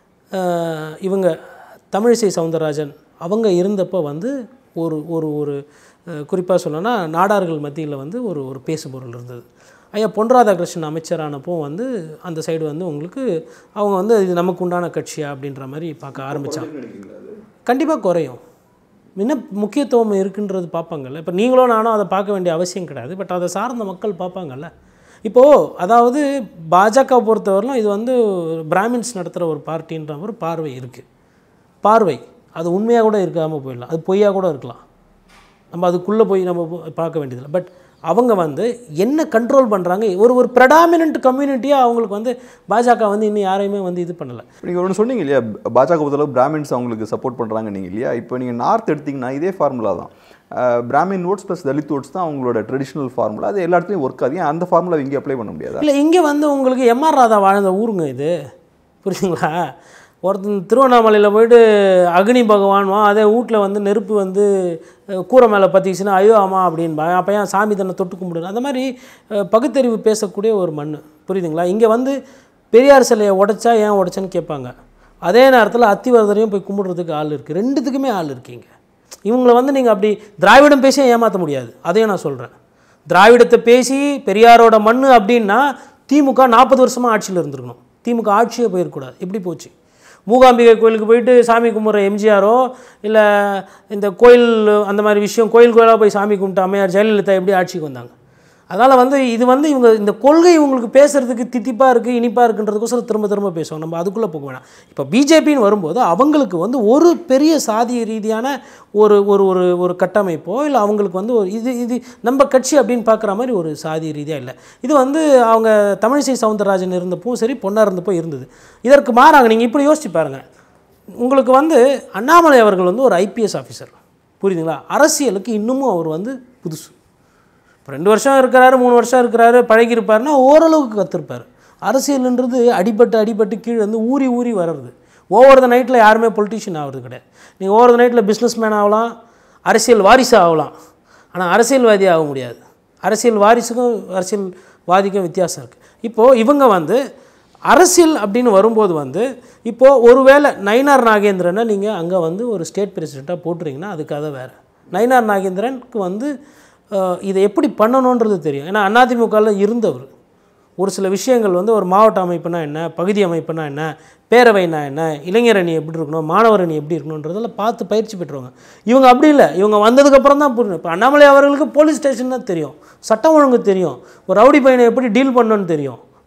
அஹ், இவங்க தமிழிசை சவுந்தரராஜன் அவங்க இருந்தப்போ வந்து ஒரு ஒரு ஒரு குறிப்பாக சொல்லணும்னா நாடார்கள் மத்தியில் வந்து ஒரு ஒரு பேசுபொருள் இருந்தது ஐயா பொன் ராதாகிருஷ்ணன் அமைச்சரானப்போ வந்து அந்த சைடு வந்து உங்களுக்கு அவங்க வந்து இது நமக்கு உண்டான கட்சியா அப்படின்ற மாதிரி பார்க்க ஆரம்பித்தாங்க கண்டிப்பாக குறையும் என்ன முக்கியத்துவம் இருக்குன்றது பார்ப்பாங்கல்ல இப்போ நீங்களும் நானும் அதை பார்க்க வேண்டிய அவசியம் கிடையாது பட் அதை சார்ந்த மக்கள் பார்ப்பாங்கல்ல இப்போது அதாவது பாஜக பொறுத்தவரையிலும் இது வந்து பிராமின்ஸ் நடத்துகிற ஒரு பார்ட்டின்ற ஒரு பார்வை இருக்குது பார்வை அது உண்மையாக கூட இருக்காமல் போயிடலாம் அது பொய்யாக கூட இருக்கலாம் நம்ம அதுக்குள்ளே போய் நம்ம போ- பார்க்க வேண்டியதில்லை பட் அவங்க வந்து என்ன கண்ட்ரோல் பண்ணுறாங்க ஒரு ஒரு ப்ரெடாமினன்ட் கம்யூனிட்டியாக அவங்களுக்கு வந்து பாஜக வந்து இன்னும் யாரையுமே வந்து இது பண்ணலை நீங்கள் ஒன்று சொன்னீங்க இல்லையா பாஜக பொறுத்தளவு பிராமின்ஸ் அவங்களுக்கு சப்போர்ட் பண்ணுறாங்க நீங்கள் இல்லையா இப்போ நீங்கள் நார்த் எடுத்தீங்கன்னா இதே ஃபார்முலா தான் ah, Brahmin votes plus Dalit votes தான் அவங்களோட ட்ரெடிஷ்னல் ஃபார்முலா அது எல்லா இடத்துலையும் ஒர்க் ஆகுது ஏன் அந்த ஃபார்முலா இங்கே அப்ளை பண்ண முடியாதா இல்லை இங்கே வந்து உங்களுக்கு எம்ஆர் ராதா வாழ்ந்த ஊருங்க இது புரியுதுங்களா ஒருத்தன் திருவண்ணாமலையில் போயிட்டு அக்னி பகவான்வா அதே வீட்டில் வந்து நெருப்பு வந்து அஹ், கூரை மேலே பற்றிச்சுன்னா ஐயோ ஆமா அப்படின்பா அப்போ ஏன் சாமி தன்னை தொட்டு கும்பிடுறது அந்த மாதிரி அஹ், பகுத்தறிவு பேசக்கூடிய ஒரு மண் புரியுதுங்களா இங்கே வந்து பெரியார் சிலையை உடைச்சா ஏன் உடைச்சேன்னு கேட்பாங்க அதே நேரத்தில் அத்திவரதரையும் போய் கும்பிடுறதுக்கு ஆள் இருக்குது ரெண்டுத்துக்குமே ஆள் இருக்கீங்க இவங்களை வந்து நீங்கள் அப்படி திராவிடம் பேசியே ஏமாற்ற முடியாது அதையும் நான் சொல்கிறேன் திராவிடத்தை பேசி பெரியாரோட மண் அப்படின்னா திமுக நாற்பது வருஷமாக ஆட்சியில் இருந்திருக்கணும் திமுக ஆட்சியே போயிருக்கூடாது எப்படி போச்சு மூகாம்பிகை கோயிலுக்கு போயிட்டு சாமி கும்பிட்ற எம்ஜிஆரோ இல்லை இந்த கோயில் அந்த மாதிரி விஷயம் கோயில் கோயிலாக போய் சாமி கும்பிட்டு அம்மையார் ஜெயலலிதா எப்படி ஆட்சிக்கு வந்தாங்க அதனால் வந்து இது வந்து இவங்க இந்த கொள்கை இவங்களுக்கு பேசுகிறதுக்கு தித்திப்பாக இருக்குது இனிப்பாக இருக்குன்றதுக்கோசரம் திரும்ப திரும்ப பேசுவாங்க நம்ம அதுக்குள்ளே போக வேணாம் இப்போ பிஜேபின்னு வரும்போது அவங்களுக்கு வந்து ஒரு பெரிய சாதிய ரீதியான ஒரு ஒரு ஒரு ஒரு கட்டமைப்போ இல்லை அவங்களுக்கு வந்து ஒரு இது இது நம்ம கட்சி அப்படின்னு பார்க்குற மாதிரி ஒரு சாதிய ரீதியாக இல்லை இது வந்து அவங்க தமிழிசை சவுந்தரராஜன் இருந்தப்போ சரி பொண்ணாக இருந்தப்போ இருந்தது இதற்கு மாறாங்க நீங்கள் இப்படி யோசிச்சு பாருங்கள் உங்களுக்கு வந்து அண்ணாமலை அவர்கள் வந்து ஒரு ஐபிஎஸ் ஆஃபீஸர் புரியுதுங்களா அரசியலுக்கு இன்னமும் அவர் வந்து புதுசு இப்போ ரெண்டு வருஷம் இருக்கிறாரு மூணு வருஷம் இருக்கிறாரு பழகியிருப்பாருன்னா ஓரளவுக்கு கற்றுருப்பார் அரசியல்ன்றது அடிபட்டு அடிபட்டு கீழே வந்து ஊறி ஊறி வர்றது ஓவர் த நைட்டில் யாருமே பொலிட்டிஷியன் ஆகிறது கிடையாது நீங்கள் ஓவர் த நைட்டில் பிஸ்னஸ் மேன் ஆகலாம் அரசியல் வாரிசு ஆகலாம் ஆனால் அரசியல்வாதி ஆக முடியாது அரசியல் வாரிசுக்கும் அரசியல்வாதிக்கும் வித்தியாசம் இருக்குது இப்போது இவங்க வந்து அரசியல் அப்படின்னு வரும்போது வந்து இப்போது ஒருவேளை நயினார் நாகேந்திரனை நீங்கள் அங்கே வந்து ஒரு ஸ்டேட் பிரசிடெண்ட்டாக போட்டுறீங்கன்னா அது கதை வேறு நயினார் நாகேந்திரனுக்கு வந்து அஹ், இதை எப்படி பண்ணணுன்றது தெரியும் ஏன்னா அதிமுகவில் இருந்தவர் ஒரு சில விஷயங்கள் வந்து ஒரு மாவட்ட அமைப்புனா என்ன பகுதி அமைப்புனா என்ன பேரவைனா என்ன இளைஞர் அணி எப்படி இருக்கணும் மாணவர் அணி எப்படி இருக்கணுன்றதெல்லாம் பார்த்து பயிற்சி பெற்றவங்க இவங்க அப்படி இல்லை இவங்க வந்ததுக்கப்புறம் தான் புரியும் இப்போ அண்ணாமலை அவர்களுக்கு போலீஸ் ஸ்டேஷன் தான் தெரியும் சட்டம் ஒழுங்கு தெரியும் ஒரு ரவுடி பையனை எப்படி டீல் பண்ணணும்னு தெரியும்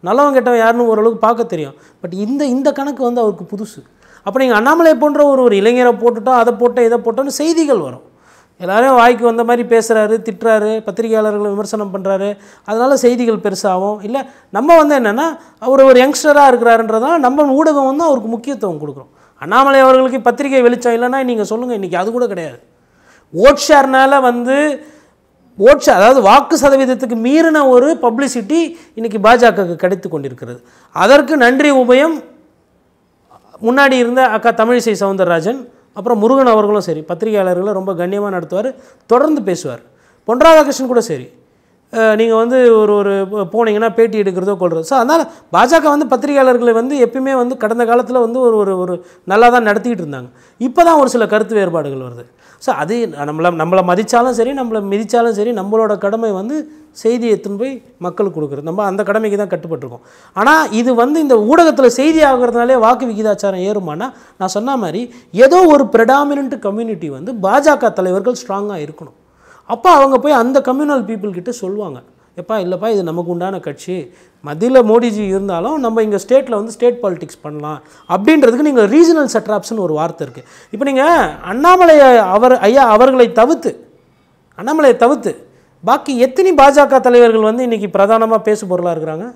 நல்லவன் கெட்டவன் யாருன்னு ஓரளவுக்கு பார்க்க தெரியும் பட் இந்த இந்த கணக்கு வந்து அவருக்கு புதுசு அப்போ நீங்கள் அண்ணாமலை போன்ற ஒரு ஒரு இளைஞரை போட்டுட்டோம் அதை போட்டோம் இதை போட்டோம்னு செய்திகள் வரும் எல்லாரையும் வாய்க்கு வந்த மாதிரி பேசுகிறாரு திட்டுறாரு பத்திரிகையாளர்களை விமர்சனம் பண்ணுறாரு அதனால் செய்திகள் பெருசாகும் இல்லை நம்ம வந்து என்னென்னா அவர் ஒரு யங்ஸ்டராக இருக்கிறாருன்றதால நம்ம ஊடகம் வந்து அவருக்கு முக்கியத்துவம் கொடுக்குறோம் அண்ணாமலை அவர்களுக்கு பத்திரிகை வெளிச்சம் இல்லைன்னா நீங்கள் சொல்லுங்கள் இன்றைக்கி அது கூட கிடையாது ஓட் ஷேர்னால் வந்து ஓட் ஷேர் அதாவது வாக்கு சதவீதத்துக்கு மீறின ஒரு பப்ளிசிட்டி இன்றைக்கி பாஜகவுக்கு கிடைத்து கொண்டிருக்கிறது அதற்கு நன்றி உபயம் முன்னாடி இருந்த அக்கா தமிழிசை சவுந்தரராஜன் அப்புறம் முருகன் அவர்களும் சரி பத்திரிகையாளர்களை ரொம்ப கண்ணியமாக நடத்துவார் தொடர்ந்து பேசுவார் பொன் ராதாகிருஷ்ணன் கூட சரி நீங்கள் வந்து ஒரு ஒரு போனீங்கன்னா பேட்டி எடுக்கிறதோ கொள்றது ஸோ அதனால் பாஜக வந்து பத்திரிகையாளர்களை வந்து எப்பயுமே வந்து கடந்த காலத்தில் வந்து ஒரு ஒரு ஒரு நல்லா தான் நடத்திக்கிட்டு இருந்தாங்க இப்போ தான் ஒரு சில கருத்து வேறுபாடுகள் வருது ஸோ அது நம்மளை நம்மளை மதித்தாலும் சரி நம்மளை மிதித்தாலும் சரி நம்மளோட கடமை வந்து செய்தி எடுத்துன்னு போய் மக்களுக்கு கொடுக்குறது நம்ம அந்த கடமைக்கு தான் கட்டுப்பட்டிருக்கோம் ஆனால் இது வந்து இந்த ஊடகத்தில் செய்தி ஆகிறதுனாலே வாக்கு விகிதாச்சாரம் ஏறுமானா நான் சொன்ன மாதிரி ஏதோ ஒரு ப்ரெடாமினன்ட் கம்யூனிட்டி வந்து பாஜக தலைவர்கள் ஸ்ட்ராங்காக இருக்கணும் அப்போ அவங்க போய் அந்த கம்யூனல் பீப்புள் கிட்ட சொல்லுவாங்க எப்பா இல்லைப்பா இது நமக்கு உண்டான கட்சி மத்தியில் மோடிஜி இருந்தாலும் நம்ம இங்கே ஸ்டேட்டில் வந்து ஸ்டேட் பாலிடிக்ஸ் பண்ணலாம் அப்படின்றதுக்கு நீங்கள் ரீஜனல் செட்ராப்ஸ்னு ஒரு வார்த்தை இருக்குது இப்போ நீங்கள் அண்ணாமலை அவர் ஐயா அவர்களை தவிர்த்து அண்ணாமலையை தவிர்த்து பாக்கி எத்தனை பாஜக தலைவர்கள் வந்து இன்றைக்கி பிரதானமாக பேசு பொருளாக இருக்கிறாங்க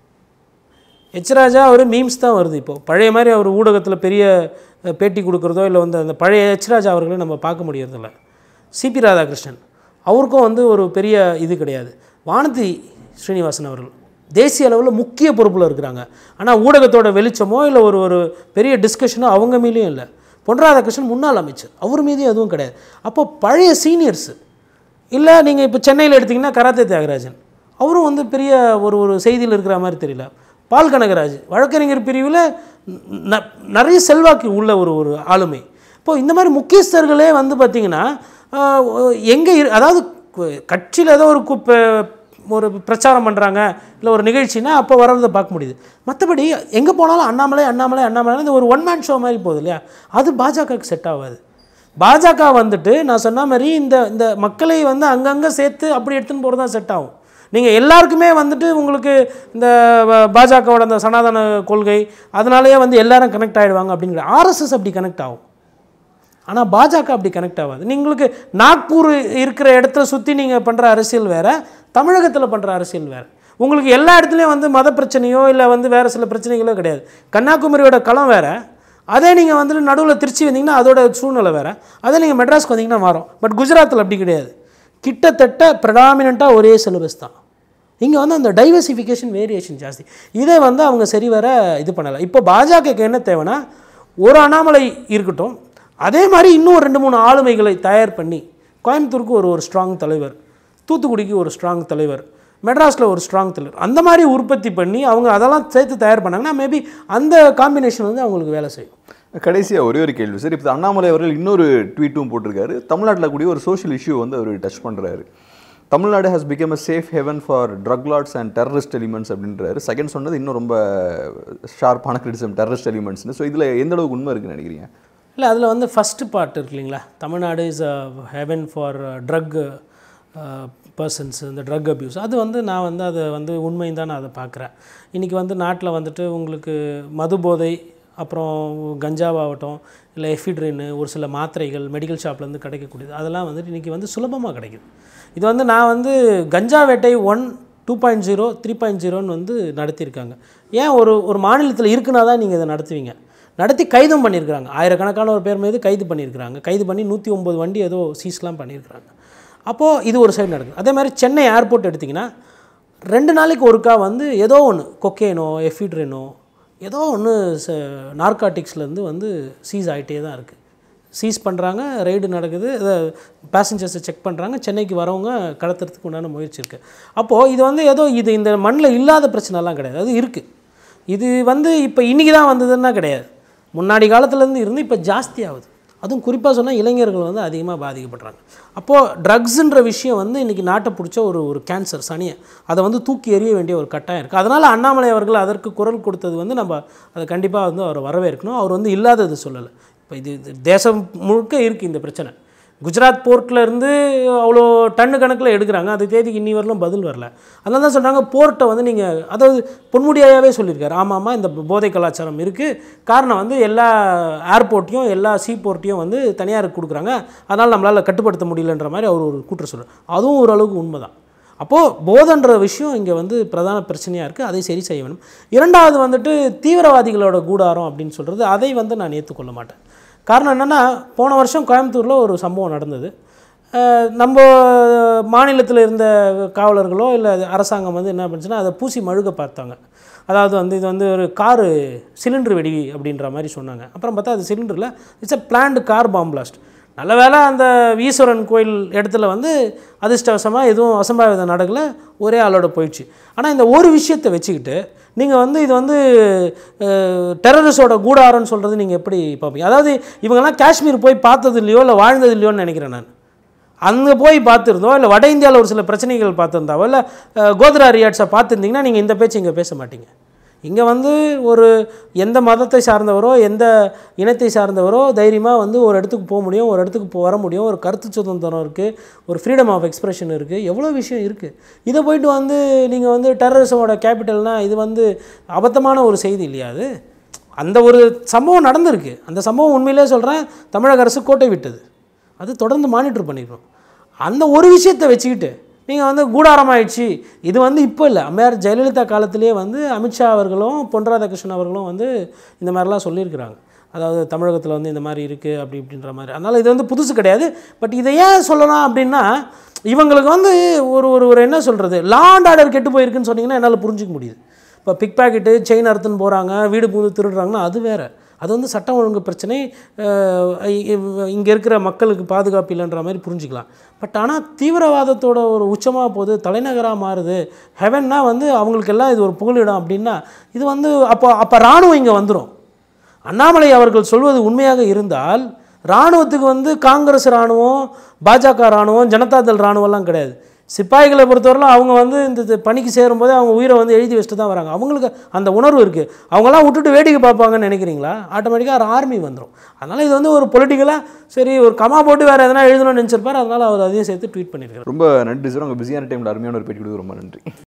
எச்ராஜா அவர் மீம்ஸ் தான் வருது இப்போது பழைய மாதிரி அவர் ஊடகத்தில் பெரிய அஹ், பேட்டி கொடுக்குறதோ இல்லை வந்து அந்த பழைய எச்ராஜா அவர்களை நம்ம பார்க்க முடியறதில்ல சிபி ராதாகிருஷ்ணன் அவருக்கும் வந்து ஒரு பெரிய இது கிடையாது வானதி ஸ்ரீனிவாசன் அவர்கள் தேசிய அளவில் முக்கிய பொறுப்பில் இருக்கிறாங்க ஆனால் ஊடகத்தோட வெளிச்சமோ இல்லை ஒரு ஒரு பெரிய டிஸ்கஷனோ அவங்க மீதும் இல்லை பொன் ராதாகிருஷ்ணன் முன்னாள் அமைச்சர் அவர் மீதும் எதுவும் கிடையாது அப்போ பழைய சீனியர்ஸு இல்லை நீங்கள் இப்போ சென்னையில் எடுத்திங்கன்னா கராத்தே தியாகராஜன் அவரும் வந்து பெரிய ஒரு ஒரு செய்தியில் இருக்கிற மாதிரி தெரியல பால் கனகராஜ் வழக்கறிஞர் பிரிவில் ந- நிறைய செல்வாக்கு உள்ள ஒரு ஒரு ஆளுமை இப்போ இந்த மாதிரி முக்கியஸ்தர்களே வந்து பார்த்திங்கன்னா எங்கே அதாவது கட்சியில் ஏதோ ஒரு குப்பை ஒரு பிரச்சாரம் பண்ணுறாங்க இல்லை ஒரு நிகழ்ச்சினா அப்போ வர்றதை பார்க்க முடியுது மற்றபடி எங்கே போனாலும் அண்ணாமலை அண்ணாமலை அண்ணாமலை இந்த ஒரு ஒன் மேன் ஷோ மாதிரி போகுது இல்லையா அது பாஜகவுக்கு செட் ஆகாது பாஜக வந்துட்டு நான் சொன்ன மாதிரி இந்த இந்த மக்களை வந்து அங்கங்கே சேர்த்து அப்படி எடுத்துன்னு போகிறது தான் செட் ஆகும் நீங்கள் எல்லாருக்குமே வந்துட்டு உங்களுக்கு இந்த ப- பாஜகவோட அந்த சனாதன கொள்கை அதனாலேயே வந்து எல்லாரும் கனெக்ட் ஆகிடுவாங்க அப்படிங்கிற ஆர்எஸ்எஸ் அப்படி கனெக்ட் ஆகும் ஆனால் பாஜக அப்படி கனெக்ட் ஆகாது நீங்களுக்கு நாக்பூர் இருக்கிற இடத்துல சுற்றி நீங்கள் பண்ணுற அரசியல் வேறு தமிழகத்தில் பண்ணுற அரசியல் வேறு உங்களுக்கு எல்லா இடத்துலையும் வந்து மத பிரச்சனையோ இல்லை வந்து வேறு சில பிரச்சனைகளோ கிடையாது கன்னியாகுமரியோட களம் வேறு அதே நீங்கள் வந்துட்டு நடுவில் திருச்சி வந்தீங்கன்னா அதோட சூழ்நிலை வேறு அதே நீங்கள் மெட்ராஸ்க்கு வந்தீங்கன்னா மாறும் பட் குஜராத்தில் அப்படி கிடையாது கிட்டத்தட்ட ப்ரெடாமினண்ட்டாக ஒரே சிலபஸ் தான் இங்கே வந்து அந்த டைவர்சிஃபிகேஷன் வேரியேஷன் ஜாஸ்தி இதை வந்து அவங்க சரிவர இது பண்ணலை இப்போ பாஜகக்கு என்ன தேவைன்னா ஒரு அண்ணாமலை இருக்கட்டும் அதே மாதிரி இன்னும் ரெண்டு மூணு ஆளுமைகளை தயார் பண்ணி கோயம்புத்தூருக்கு ஒரு ஒரு ஸ்ட்ராங் தலைவர் தூத்துக்குடிக்கு ஒரு ஸ்ட்ராங் தலைவர் மெட்ராஸில் ஒரு ஸ்ட்ராங் தலைவர் அந்த மாதிரி உற்பத்தி பண்ணி அவங்க அதெல்லாம் சேர்த்து தயார் பண்ணாங்கன்னா மேபி அந்த காம்பினேஷன் வந்து அவங்களுக்கு வேலை செய்யும் கடைசியாக ஒரே ஒரு கேள்வி சார் இப்போ அண்ணாமலை அவர்கள் இன்னொரு ட்வீட்டும் போட்டிருக்காரு தமிழ்நாட்டில் கூடிய ஒரு சோஷியல் இஷ்யூ வந்து அவர் டச் பண்ணுறாரு Tamil Nadu has become a safe heaven for drug Lord's and terrorist elements அப்படின்றாரு செகண்ட் சொன்னது இன்னும் ரொம்ப ஷார்ப்பான கிரிட்டிசம் டெரரிஸ்ட் எலிமெண்ட்ஸ்னு ஸோ இதில் எந்த அளவுக்கு உண்மை இருக்குன்னு நினைக்கிறீங்க இல்லை அதில் வந்து ஃபஸ்ட்டு பார்ட் இருக்கு இல்லைங்களா Tamil Nadu is a heaven for drug persons இந்த ட்ரக் அப்யூஸ் அது வந்து நான் வந்து அதை வந்து உண்மைன்னு தான் நான் அதை பார்க்குறேன் இன்றைக்கி வந்து நாட்டில் வந்துட்டு உங்களுக்கு மது போதை அப்புறம் கஞ்சாவாகட்டும் இல்லை எஃபிட்ரின்னு ஒரு சில மாத்திரைகள் மெடிக்கல் ஷாப்லேருந்து கிடைக்கக்கூடியது அதெல்லாம் வந்துட்டு இன்றைக்கி வந்து சுலபமாக கிடைக்குது இது வந்து நான் வந்து கஞ்சா வேட்டை one two point zero three point ஜீரோன்னு வந்து நடத்தியிருக்காங்க ஏன் ஒரு ஒரு மாநிலத்தில் இருக்குன்னா தான் நீங்கள் இதை நடத்துவீங்க நடத்தி கைதும் பண்ணியிருக்கிறாங்க ஆயிரக்கணக்கான ஒரு பேர் மீது கைது பண்ணியிருக்கிறாங்க கைது பண்ணி நூற்றி ஒம்பது வண்டி ஏதோ சீஸ்லாம் பண்ணியிருக்கிறாங்க அப்போது இது ஒரு சைடு நடக்குது அதே மாதிரி சென்னை ஏர்போர்ட் எடுத்திங்கன்னா ரெண்டு நாளைக்கு ஒருக்கா வந்து ஏதோ ஒன்று கொக்கேனோ எஃபிட்ரினோ ஏதோ ஒன்று நார்காட்டிக்ஸ்லேருந்து வந்து சீஸ் ஆகிட்டே தான் இருக்குது சீஸ் பண்ணுறாங்க ரைடு நடக்குது பேசஞ்சர்ஸை செக் பண்ணுறாங்க சென்னைக்கு வரவங்க கடத்துறதுக்கு உண்டான முயற்சி இருக்குது அப்போது இது வந்து ஏதோ இது இந்த மண்ணில் இல்லாத பிரச்சனைலாம் கிடையாது அது இருக்குது இது வந்து இப்போ இன்றைக்கி தான் வந்ததுன்னா கிடையாது முன்னாடி காலத்துலேருந்து இருந்து இப்போ ஜாஸ்தி ஆகுது அதுவும் குறிப்பாக சொன்னால் இளைஞர்கள் வந்து அதிகமாக பாதிக்கப்படுறாங்க அப்போது ட்ரக்ஸுன்ற விஷயம் வந்து இன்றைக்கி நாட்டை பிடிச்ச ஒரு ஒரு கேன்சர் சனியை அதை வந்து தூக்கி எறிய வேண்டிய ஒரு கட்டாயம் இருக்குது அதனால் அண்ணாமலை அவர்கள் அதற்கு குரல் கொடுத்தது வந்து நம்ம அதை கண்டிப்பாக வந்து அவரை வரவேற்கணும் அவர் வந்து இல்லாதது சொல்லலை இப்போ இது இது தேசம் முழுக்க இருக்குது இந்த பிரச்சனை குஜராத் போர்ட்டில் இருந்து அவ்வளோ டன்னு கணக்கில் எடுக்கிறாங்க அது தேதிக்கு இன்னி வரலும் பதில் வரல அதனால தான் சொல்கிறாங்க போர்ட்டை வந்து நீங்கள் அதாவது பொன்முடியாவே சொல்லியிருக்காரு ஆமாம் ஆமாம் இந்த போதை கலாச்சாரம் இருக்குது காரணம் வந்து எல்லா ஏர்போர்ட்டையும் எல்லா சீ போர்ட்டையும் வந்து தனியாருக்கு கொடுக்குறாங்க அதனால் நம்மளால் கட்டுப்படுத்த முடியலன்ற மாதிரி அவர் ஒரு கூற்று சொல்கிறார் அதுவும் ஓரளவுக்கு உண்மை தான் அப்போது போதன்ற விஷயம் இங்கே வந்து பிரதான பிரச்சனையாக இருக்குது அதை சரி செய்ய வேணும் இரண்டாவது வந்துட்டு தீவிரவாதிகளோட கூடாரம் அப்படின்னு சொல்கிறது அதை வந்து நான் ஏற்றுக்கொள்ள மாட்டேன் காரணம் என்னென்னா போன வருஷம் கோயம்புத்தூரில் ஒரு சம்பவம் நடந்தது அஹ் நம்ம மாநிலத்தில் இருந்த காவலர்களோ இல்லை அரசாங்கம் வந்து என்ன பண்ணுச்சுன்னா அதை பூசி மழுக பார்த்தாங்க அதாவது வந்து இது வந்து ஒரு காரு சிலிண்டர் வெடி அப்படின்ற மாதிரி சொன்னாங்க அப்புறம் பார்த்தா அது சிலிண்டரில் it's a planned car bomb blast நல்ல வேளை அந்த ஈஸ்வரன் கோயில் இடத்துல வந்து அதிர்ஷ்டவசமாக எதுவும் அசம்பாவிதம் நடக்கல ஒரே ஆளோட போயிடுச்சு ஆனால் இந்த ஒரு விஷயத்தை வச்சுக்கிட்டு நீங்கள் வந்து இது வந்து டெரரிஸ்டோட கூடாரம்னு சொல்கிறது நீங்கள் எப்படி பார்ப்பீங்க அதாவது இவங்கெல்லாம் காஷ்மீர் போய் பார்த்தது இல்லையோ இல்லை வாழ்ந்தது இல்லையோன்னு நினைக்கிறேன் நான் அங்கே போய் பார்த்துருந்தோம் இல்லை வட இந்தியாவில் ஒரு சில பிரச்சனைகள் பார்த்துருந்தாவோ இல்லை கோத்ரா ரியாட்ஸை பார்த்துருந்தீங்கன்னா நீங்கள் இந்த பேச்சு இங்கே பேச மாட்டீங்க இங்கே வந்து ஒரு எந்த மதத்தை சார்ந்தவரோ எந்த இனத்தை சார்ந்தவரோ தைரியமாக வந்து ஒரு இடத்துக்கு போக முடியும் ஒரு இடத்துக்கு போ வர முடியும் ஒரு கருத்து சுதந்திரம் இருக்குது ஒரு ஃப்ரீடம் ஆஃப் எக்ஸ்பிரஷன் இருக்குது எவ்வளோ விஷயம் இருக்குது இதை போயிட்டு வந்து நீங்கள் வந்து டெரரிசமோட கேபிட்டல்னால் இது வந்து அபத்தமான ஒரு செய்தி இல்லையா அது அந்த ஒரு சம்பவம் நடந்திருக்கு அந்த சம்பவம் உண்மையிலே சொல்கிறேன் தமிழக அரசு கோட்டை விட்டது அது தொடர்ந்து மானிட்டர் பண்ணிக்கிறோம் அந்த ஒரு விஷயத்தை வச்சுக்கிட்டு நீங்கள் வந்து கூடாரமாயிடுச்சு இது வந்து இப்போ இல்லை அம்மையார் ஜெயலலிதா காலத்திலேயே வந்து அமித்ஷா அவர்களும் பொன் ராதாகிருஷ்ணன் அவர்களும் வந்து இந்த மாதிரிலாம் சொல்லியிருக்கிறாங்க அதாவது தமிழகத்தில் வந்து இந்த மாதிரி இருக்குது அப்படி இப்படின்ற மாதிரி அதனால் இது வந்து புதுசு கிடையாது பட் இதை ஏன் சொல்லலாம் அப்படின்னா இவங்களுக்கு வந்து ஒரு ஒரு ஒரு என்ன சொல்கிறது லாண்ட் ஆர்டர் கெட்டு போயிருக்குன்னு சொன்னீங்கன்னா என்னால் புரிஞ்சிக்க முடியுது இப்போ பிக் பாக்கெட்டு செயின் அறுத்துன்னு போகிறாங்க வீடு புகுந்து திருடுறாங்கன்னா அது வேறு அது வந்து சட்டம் ஒழுங்கு பிரச்சனை இங்கே இருக்கிற மக்களுக்கு பாதுகாப்பு இல்லைன்ற மாதிரி புரிஞ்சுக்கலாம் பட் ஆனால் தீவிரவாதத்தோட ஒரு உச்சமாக போகுது தலைநகராக மாறுது ஹெவன்னா வந்து அவங்களுக்கெல்லாம் இது ஒரு புகலிடம் அப்படின்னா இது வந்து அப்போ அப்போ இராணுவம் இங்கே வந்துடும் அண்ணாமலை அவர்கள் சொல்வது உண்மையாக இருந்தால் இராணுவத்துக்கு வந்து காங்கிரஸ் இராணுவம் பாஜக இராணுவம் ஜனதாதள் இராணுவம்லாம் கிடையாது சிப்பாய்களை பொறுத்தவரையிலும் அவங்க வந்து இந்த இது பணிக்கு சேரும்போதே அவங்க உயிரை வந்து எழுதி வச்சுட்டு தான் வராங்க அவங்களுக்கு அந்த உணர்வு இருக்குது அவங்களாம் விட்டுட்டு வேடிக்கை பார்ப்பாங்கன்னு நினைக்கிறீங்களா ஆட்டோமேட்டிக்காக ஒரு ஆர்மி வந்துடும் அதனால் இது வந்து ஒரு பொலிட்டிக்கலாக சரி ஒரு கமா போட்டு வேறு எதனா எழுதணும்னு நினச்சிருப்பார் அதனால் அவர் அதையும் சேர்த்து ட்வீட் பண்ணியிருக்காரு ரொம்ப நன்றி சார் உங்கள் பிஸியான டைமில் அருமையான ஒரு பேட்டி கொடுத்து ரொம்ப நன்றி